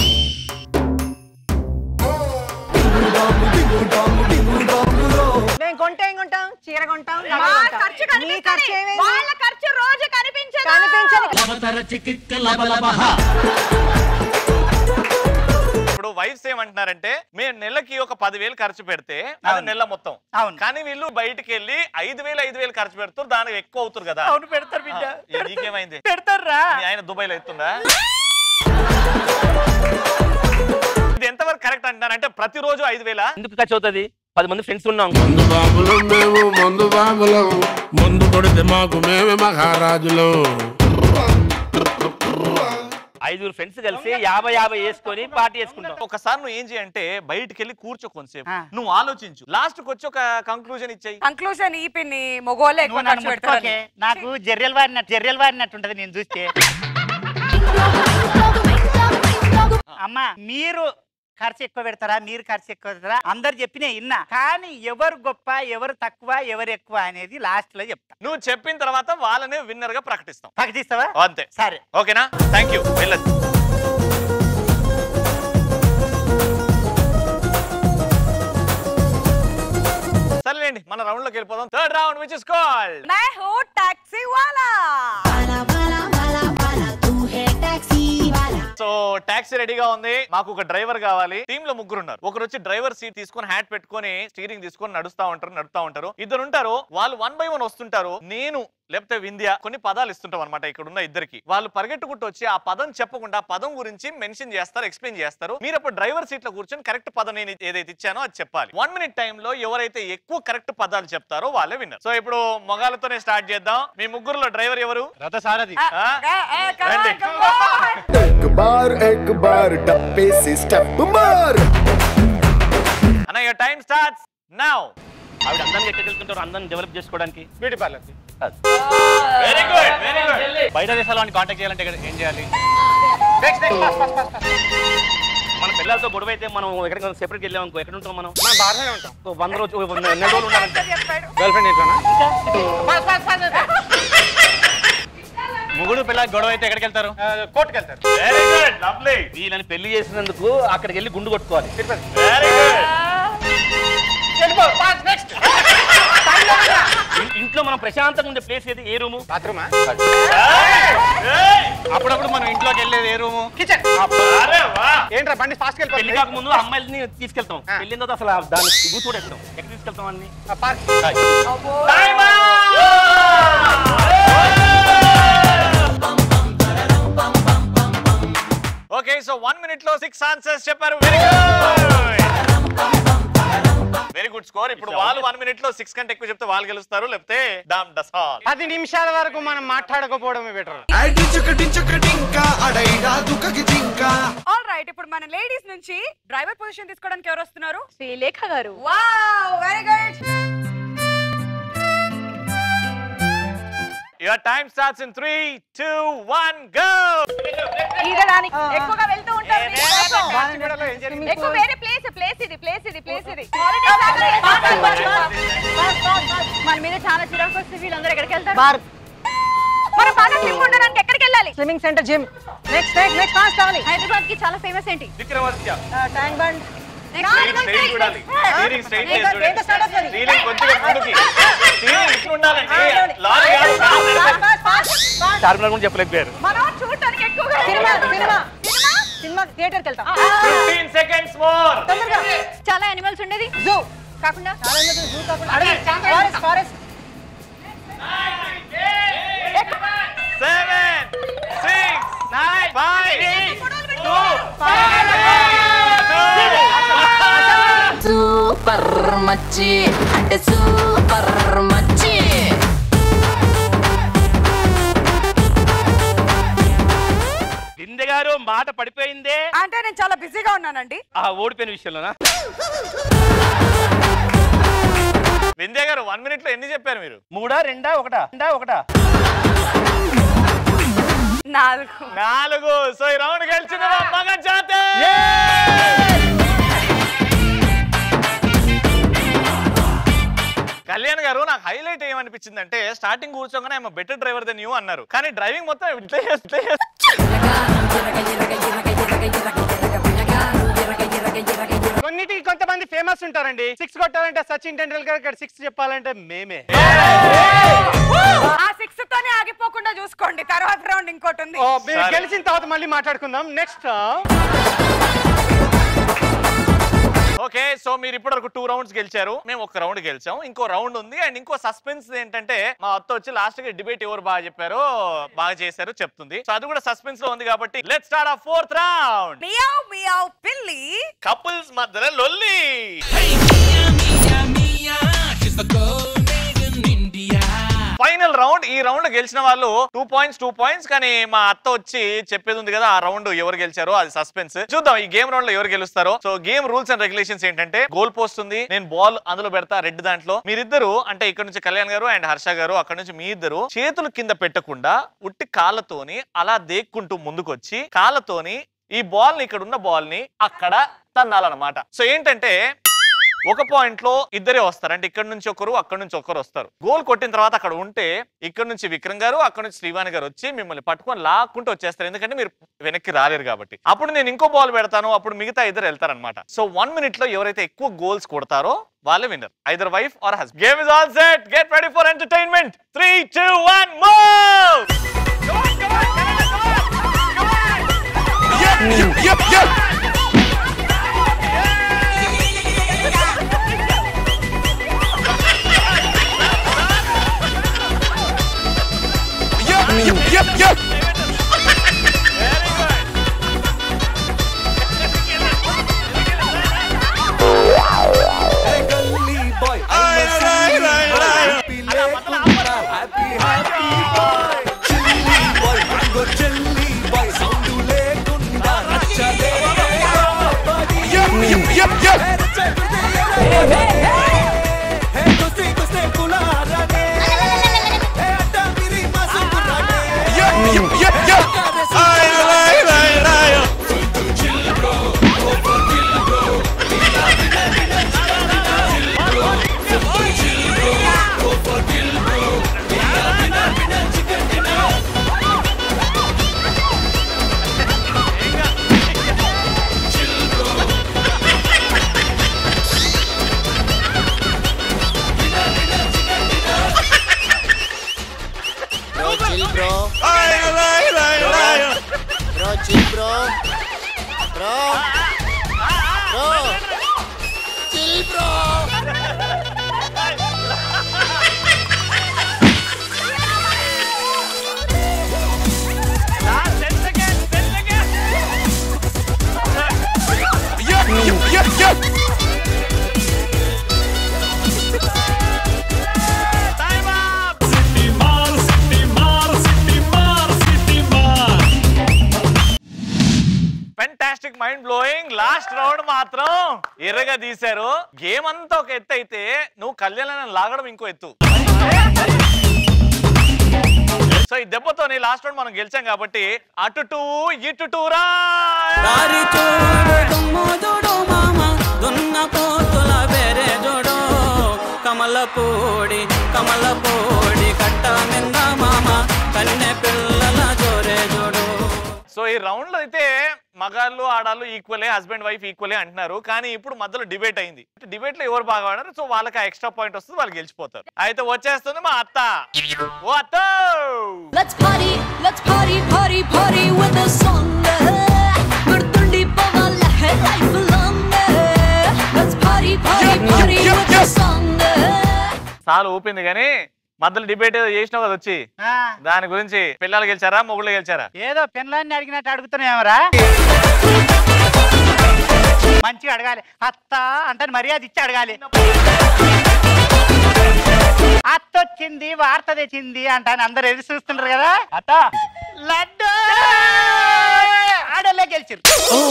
మేము కొంటే ఏం కొంటాం చీర కొంటాం మా నగలు కొంటాం. ఖర్చు నీ కనిపిస్తది. ఖర్చు ఏమైంది? వాళ్ళ ఖర్చు రోజు కనిపించదు కనిపించదు ఇప్పుడు వైఫ్స్ ఏమంటున్నారంటే మేము నెలకి ఒక పదివేలు ఖర్చు పెడితే అది అవును. నెల మొత్తం అవును. కానీ వీళ్ళు బయటికి వెళ్ళి ఐదు వేలు ఐదు వేలు ఖర్చు పెడుతారు దానికి ఎక్కువ అవుతారు కదా అవును పెడతారు బిడ్డ ఆ, ఏ, నీకేమైంది పెడతారా మీ ఆయన దుబాయ్ లో ఎత్తుందా ఇది ఎంతవరకు కరెక్ట్ అంటున్నారంటే ప్రతిరోజు ఐదు వేల ఎందుకు ఖర్చు అవుతుంది పది మంది ఫ్రెండ్స్ ఉన్నాం మందు బాబులం మేము మందు బాబులం మందు కొడితే మాకు మేమే మహారాజులం ఐదుగురు ఫ్రెండ్స్ కలిసి యాభై యాభై వేసుకొని పార్టీ చేసుకుంటాం ఒకసారి నువ్వు ఏం చేయంటే బయటికి వెళ్ళి కూర్చో కొంతసేపు ఆ. నువ్వు ఆలోచించు లాస్ట్ కి వచ్చి ఒక కంక్లూజన్ ఇచ్చేయి కంక్లూజన్ ఈ పిన్ని మొగోళ్ళే ఎక్కువ నువ్వు నన్ను ఖర్చు పెడతారు ముట్టుకోకే. నాకు జర్రెలు వారినట్టు జర్రెలు వారినట్టు ఉంటది నేను చూస్తే అమ్మా మీరు ఖర్చు ఎక్కువ పెడతారా మీరు ఖర్చు ఎక్కువ పెడతారా అందరు చెప్పినే ఇన్నా కానీ ఎవరు గొప్ప ఎవరు తక్కువ ఎవరు ఎక్కువ అనేది లాస్ట్ లో చెప్తా నువ్వు చెప్పిన తర్వాత వాళ్ళనే విన్నర్ గా ప్రకటిస్తాం ప్రకటిస్తావా అంతే సరే ఓకేనా థ్యాంక్ యూ వెళ్ళదు సరేలేండి మన రౌండ్ లోకి వెళ్ళిపోదాం third round which is called मैं हूँ टैक्सी वाला సో టాక్సీ రెడీగా ఉంది మాకు ఒక డ్రైవర్ కావాలి టీమ్ లో ముగ్గురు ఉన్నారు ఒకరు వచ్చి డ్రైవర్ సీట్ తీసుకొని హ్యాట్ పెట్టుకొని స్టీరింగ్ తీసుకొని నడుస్తా ఉంటారు నడుస్తా ఉంటారు ఇద్దరు ఉంటారు వాళ్ళు వన్ బై వన్ వస్తుంటారు నేను లేకపోతే వింధ్య కొన్ని పదాలు ఇస్తుంటాం అనమాట ఇక్కడ ఉన్న ఇద్దరికి వాళ్ళు పరిగెట్టుకుంటూ వచ్చి ఆ పదం చెప్పకుండా ఆ పదం గురించి మెన్షన్ చేస్తారు ఎక్స్ప్లెయిన్ చేస్తారు మీరు అప్పుడు డ్రైవర్ సీట్ లో కూర్చొని కరెక్ట్ పదం నేను ఏదైతే ఇచ్చానో అది చెప్పాలి వన్ మినిట్ టైంలో ఎవరైతే ఎక్కువ కరెక్ట్ పదాలు చెప్తారో వాళ్ళే విన్నర్ సో ఇప్పుడు మొగాలతోనే స్టార్ట్ చేద్దాం మీ ముగ్గురులో డ్రైవర్ ఎవరు రథ సారథి ఆ? రండి. एक बार एक बार डब्बे से स्टेप मार అన్న your టైం స్టార్ట్స్ నౌ ఆవిడ అందరిని ఎక్కడ వెళ్తుంటారు అందరిని డెవలప్ చేసుకోవడానికి beauty parlour very good very good బయట దేశాలను కాంటాక్ట్ చేయాలంటే ఇక్కడ ఏం చేయాలి మన పిల్లలతో గొడవ అయితే మనం ఎక్కడికి సెపరేట్ వెళ్ళాం అనుకో ఎక్కడ ఉంటాం మనం మనం బాగానే ఉంటాం ఓ వంద రోజు ఓ వంద- నెల రోజులు ఉండాలంటే గర్ల్ ఫ్రెండ్ ఇంట్లోనా ముగుడు పిల్ల గొడవ అయితే ఎక్కడికి వెళ్తారు కోర్టుకి వెళ్తారు వెరీ గుడ్ లవ్లీ వీళ్ళని పెళ్లి చేసినందుకు అక్కడికి వెళ్ళి గుండు కొట్టుకోవాలి వెరీ గుడ్ ఇన్- ఇంట్లో మనం ప్రశాంతంగా ఉండే ప్లేస్ ఏది ఏ రూము బాత్రూమా అప్పుడప్పుడు మనం ఇంట్లోకి వెళ్ళేది ఏ రూము కిచెన్ అరే వా ఏంట్రా బండి ఫాస్ట్ పెళ్లి వెళ్ళిపోతుంది కాకముందు అమ్మాయిలని తీసుకెళ్తాం ఆ. పెళ్ళిన తర్వాత అసలు ఆ దాన్ని కూర్చోడెత్తాం ఎక్కడ తీసుకెళ్తాం అన్ని park time okay so one minute లో సిక్స్ ఆన్సర్స్ చెప్పారు very good very good score ఇప్పుడు వాళ్ళు వన్ మినిట్ లో సిక్స్ కంటే ఎక్కువ చెప్తే వాళ్ళు గెలుస్తారు లేకపోతే డామ్ డసాల్ పది నిమిషాల వరకు మనం మాట్లాడకపోవడమే బెటర్ ఆల్ రైట్ ఇప్పుడు మన లేడీస్ నుంచి డ్రైవర్ పొజిషన్ తీసుకోవడానికి ఎవరు వస్తున్నారు శ్రీలేఖ గారు wow very good your time starts in three two one go ఈదడానికి ఎక్కువగా వెళ్తూ ఉంటారు ఏ, దీనికోసం. కాచిగూడలో ఏం జరిగింది ఎక్కువ వేరే ప్లేస్ ప్లేస్ ఇది ప్లేస్ ఇది ప్లేస్ ఇది మన మీద చాలా చిరాకు వస్తే వీళ్ళందరూ ఎక్కడికి వెళ్తారు బార్ మనం బాగా స్లిమ్ ఉండడానికి ఎక్కడికి వెళ్ళాలి swimming centre gym next next next fast కావాలి హైదరాబాద్ కి చాలా ఫేమస్ ఏంటి విక్రమాదిత్య ట్యాంక్ బండ్ స్ట్రైట్ చూడాలి స్టీరింగ్ స్ట్రైట్ చేసి చూడండి ఏంటో start అవుతుంది. స్టీరింగ్ కొంచెం ముందుకి స్టీరింగ్ ఇట్లా ఉండాలండి లారీ కాదు కారు నడపండి. చార్మినార్ కూడా చెప్పలేకపోయారు మనం చూడటానికి ఎక్కువగా సినిమా సినిమా సినిమా థియేటర్కి వెళ్తాం 15 seconds more తొందరగా చాలా అనిమల్స్ ఉండేది జూ కాకుండా జూ కాకుండా forest forest seven six nine five two super మచ్చి అంటే సూపర్ మచ్చి బిందె గారు మాట పడిపోయిందే అంటే నేను చాలా బిజీగా ఉన్నానండి ఆ ఓడిపోయిన విషయంలోనా వింధ్య గారు వన్ మినిట్ లో ఎన్ని చెప్పారు మీరు మూడా రెండా ఒకటా రెండా ఒకటా నాలుగు నాలుగు సో ఈ రౌండ్ గెలిచిన మగ జాతే కళ్యాణ్ గారు నాకు హైలైట్ ఏమనిపించింది అంటే స్టార్టింగ్ కూర్చోగానే I'm better driver then you అన్నారు కానీ డ్రైవింగ్ మొత్తం ఇట్లే చేస్తే- ఇట్లే చేస్తే- కొన్నిటికి కొంతమంది ఫేమస్ ఉంటారండి సిక్స్ కొట్టాలంటే సచిన్ టెండూల్కర్ ఇక్కడ సిక్స్ చెప్పాలంటే మేమే ఆ సిక్స్ తోనే ఆగిపోకుండా చూసుకోండి తర్వాత రౌండ్ ఇంకోటి ఉంది ఓ, మీరు సరే. గెలిచిన తర్వాత మళ్ళీ మాట్లాడుకుందాం నెక్స్ట్ ఓకే సో మీరు ఇప్పటివరకు టూ రౌండ్స్ గెలిచారు మేము ఒక రౌండ్ గెలిచాం ఇంకో రౌండ్ ఉంది అండ్ ఇంకో సస్పెన్స్ ఏంటంటే మా అత్త వచ్చి లాస్ట్ కి డిబేట్ ఎవరు బాగా చెప్పారో బాగా చేశారో చెప్తుంది సో అది కూడా సస్పెన్స్ లో ఉంది కాబట్టి లెట్ స్టార్ట్ ఆ ఫోర్త్ రౌండ్ మియావ్ మియావ్ పిల్లి కపుల్స్ మధ్యలో లొల్లి ఫైనల్ రౌండ్ ఈ రౌండ్ గెలిచిన వాళ్ళు టూ పాయింట్స్ టూ పాయింట్స్ కానీ మా అత్త వచ్చి చెప్పేది ఉంది కదా ఆ రౌండ్ ఎవరు గెలిచారో అది సస్పెన్స్ చూద్దాం ఈ గేమ్ రౌండ్ లో ఎవరు గెలుస్తారో so game rules and regulations ఏంటంటే గోల్ పోస్ట్ ఉంది నేను బాల్ అందులో పెడతా రెడ్ దాంట్లో మీరిద్దరు అంటే ఇక్కడ నుంచి కళ్యాణ్ గారు అండ్ హర్ష గారు అక్కడ నుంచి మీ ఇద్దరు చేతులు కింద పెట్టకుండా ఉట్టి కాళ్ళతోని అలా దేక్కుంటూ ముందుకొచ్చి కాళ్ళతోని ఈ బాల్ ని ఇక్కడ ఉన్న బాల్ ని అక్కడ తన్నాలన్నమాట సో ఏంటంటే ఒక పాయింట్ లో ఇద్దరే వస్తారు అంటే ఇక్కడ నుంచి ఒకరు అక్కడ నుంచి ఒకరు వస్తారు గోల్ కొట్టిన తర్వాత అక్కడ ఉంటే ఇక్కడ నుంచి విక్రమ్ గారు అక్కడ నుంచి శ్రీవాణి గారు వచ్చి మిమ్మల్ని పట్టుకొని లాక్కుంటూ వచ్చేస్తారు ఎందుకంటే మీరు వెనక్కి రాలేరు కాబట్టి అప్పుడు నేను ఇంకో బాల్ పెడతాను అప్పుడు మిగతా ఇద్దరు వెళ్తారనమాట సో వన్ మినిట్ లో ఎవరైతే ఎక్కువ గోల్స్ కొడతారో వాళ్ళే winner either wife or husband game is all set get ready for entertainment three two one move Bro, chill, bro. Bro, chill, bro. Bro. Bro. Chill, bro. Fantastic mind blowing last round మాత్రం ఎర్రగా తీశారు game అంతా ఒక ఎత్తు అయితే నువ్వు కళ్యాణ్ లాగడం ఇంకో ఎత్తు సో ఈ దెబ్బతోని లాస్ట్ రౌండ్ మనం గెలిచాం కాబట్టి అటు టూ ఇటు టూ రా దారి చూడు దుమ్ము చూడు మామ దున్న పోతుల బెరే చూడు కమల పూడి కమల పూడి కట్ట మింద మామ కన్నె పిల్లల జోరే చూడు సో ఈ రౌండ్ లో అయితే మగాళ్ళు ఆడాళ్ళు ఈక్వలే హస్బెండ్ వైఫ్ ఈక్వలే అంటున్నారు కానీ ఇప్పుడు మధ్యలో డిబేట్ అయింది డిబేట్ లో ఎవరు బాగా ఆడారు సో వాళ్ళకి ఆ ఎక్స్ట్రా పాయింట్ వస్తుంది వాళ్ళు గెలిచిపోతారు అయితే వచ్చేస్తుంది మా అత్త ఓ అత్త Let's party, let's party, party, party with a song. గుర్తుండిపోవాల life long. Let's party, party, party with a song. చాలా ఊపింది కానీ మధ్యలో డిబేట్ చేసినావు కదా వచ్చి ఆ, దాని గురించి పిల్లలు గెలిచారా మొగుళ్ళు గెలిచారా ఏదో పెన్లాన్ని అడిగినట్టు అడుగుతున్నాయేమరా మంచిగా అడగాలి అత్త అంటే మర్యాద ఇచ్చి అడగాలి అత్త వచ్చింది వార్త తెచ్చింది అంటాను అందరు ఎదురు చూస్తుంటారు కదా అత్త లడ్డు ఆడలే గెలిచిరు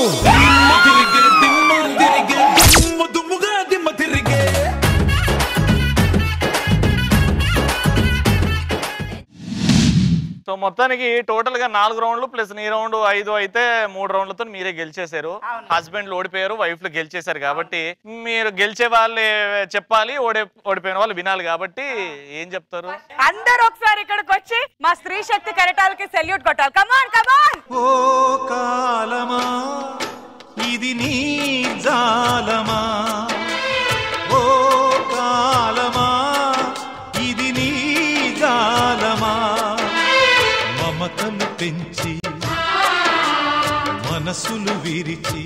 సో మొత్తానికి టోటల్ గా నాలుగు రౌండ్లు ప్లస్ నీ రౌండ్ ఐదు అయితే మూడు రౌండ్లతో మీరే గెలిచేశారు హస్బెండ్ ఓడిపోయారు వైఫ్ లు గెలిచేశారు కాబట్టి మీరు గెలిచే వాళ్ళే చెప్పాలి ఓడి ఓడిపోయిన వాళ్ళు వినాలి కాబట్టి ఏం చెప్తారు అందరూ ఒకసారి ఇక్కడికి వచ్చి మా స్త్రీ శక్తి కెరటాలకి సెల్యూట్ కొట్టాలి కమాన్ కమాన్ ఓ కాలమా ఇది నీ జాలమా ఓ కాలమా ఇది నీ జాలమా మమతలు పెంచి మనసులు విరిచి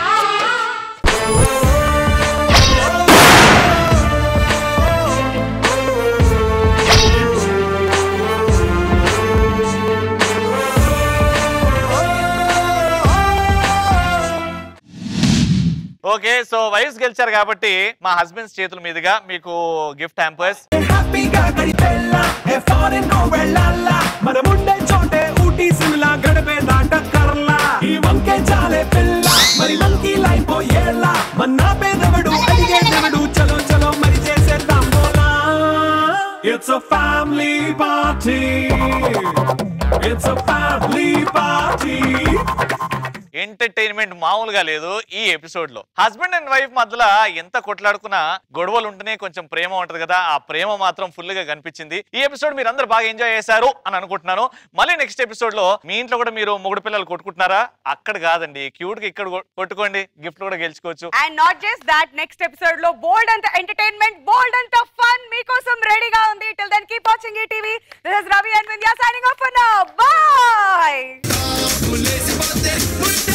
ఓకే సో వైఫ్స్ గెలిచారు కాబట్టి మా హస్బెండ్స్ చేతుల మీదుగా మీకు గిఫ్ట్ హ్యాంపర్స్ హ్యాపీగా గడిపెల్లా ఏ ఫారెన్ నో వెళ్ళాలా మనముండే చోటే ఊటీ సిమ్లా గడిపే దాట కర్లా ఈ వంకే చాలే పిల్ల మరి మంకీ లైఫ్ పోయేలా మన్నా పేదవడు అడిగేదవడు చలో చలో మరి చేసేద్దాం బోలా it's a family party it's a family party entertainment మామూలుగా లేదు ఈ ఎపిసోడ్ లో హస్బెండ్ అండ్ వైఫ్ మధ్యలో ఎంత కొట్లాడుకున్నా గొడవలు ఉంటేనే కొంచెం ప్రేమ ఉంటది కదా ఆ ప్రేమ మాత్రం ఫుల్ గా కనిపించింది ఈ ఎపిసోడ్ మీరు అందరు బాగా ఎంజాయ్ చేశారు అని అనుకుంటున్నాను మళ్ళీ నెక్స్ట్ ఎపిసోడ్ లో మీ ఇంట్లో కూడా మీరు మొగుడు పిల్లలు కొట్టుకుంటున్నారా అక్కడ కాదండి క్యూట్ గా ఇక్కడ కొ- కొట్టుకోండి గిఫ్ట్ కూడా గెలుచుకోవచ్చు and not just that next episode లో బోల్డ్ అంత ఎంటర్టైన్మెంట్ బోల్డ్ అంత ఫన్ మీకోసం రెడీగా ఉంది till then keep watching E TV this is Ravi and Vindhya signing off now by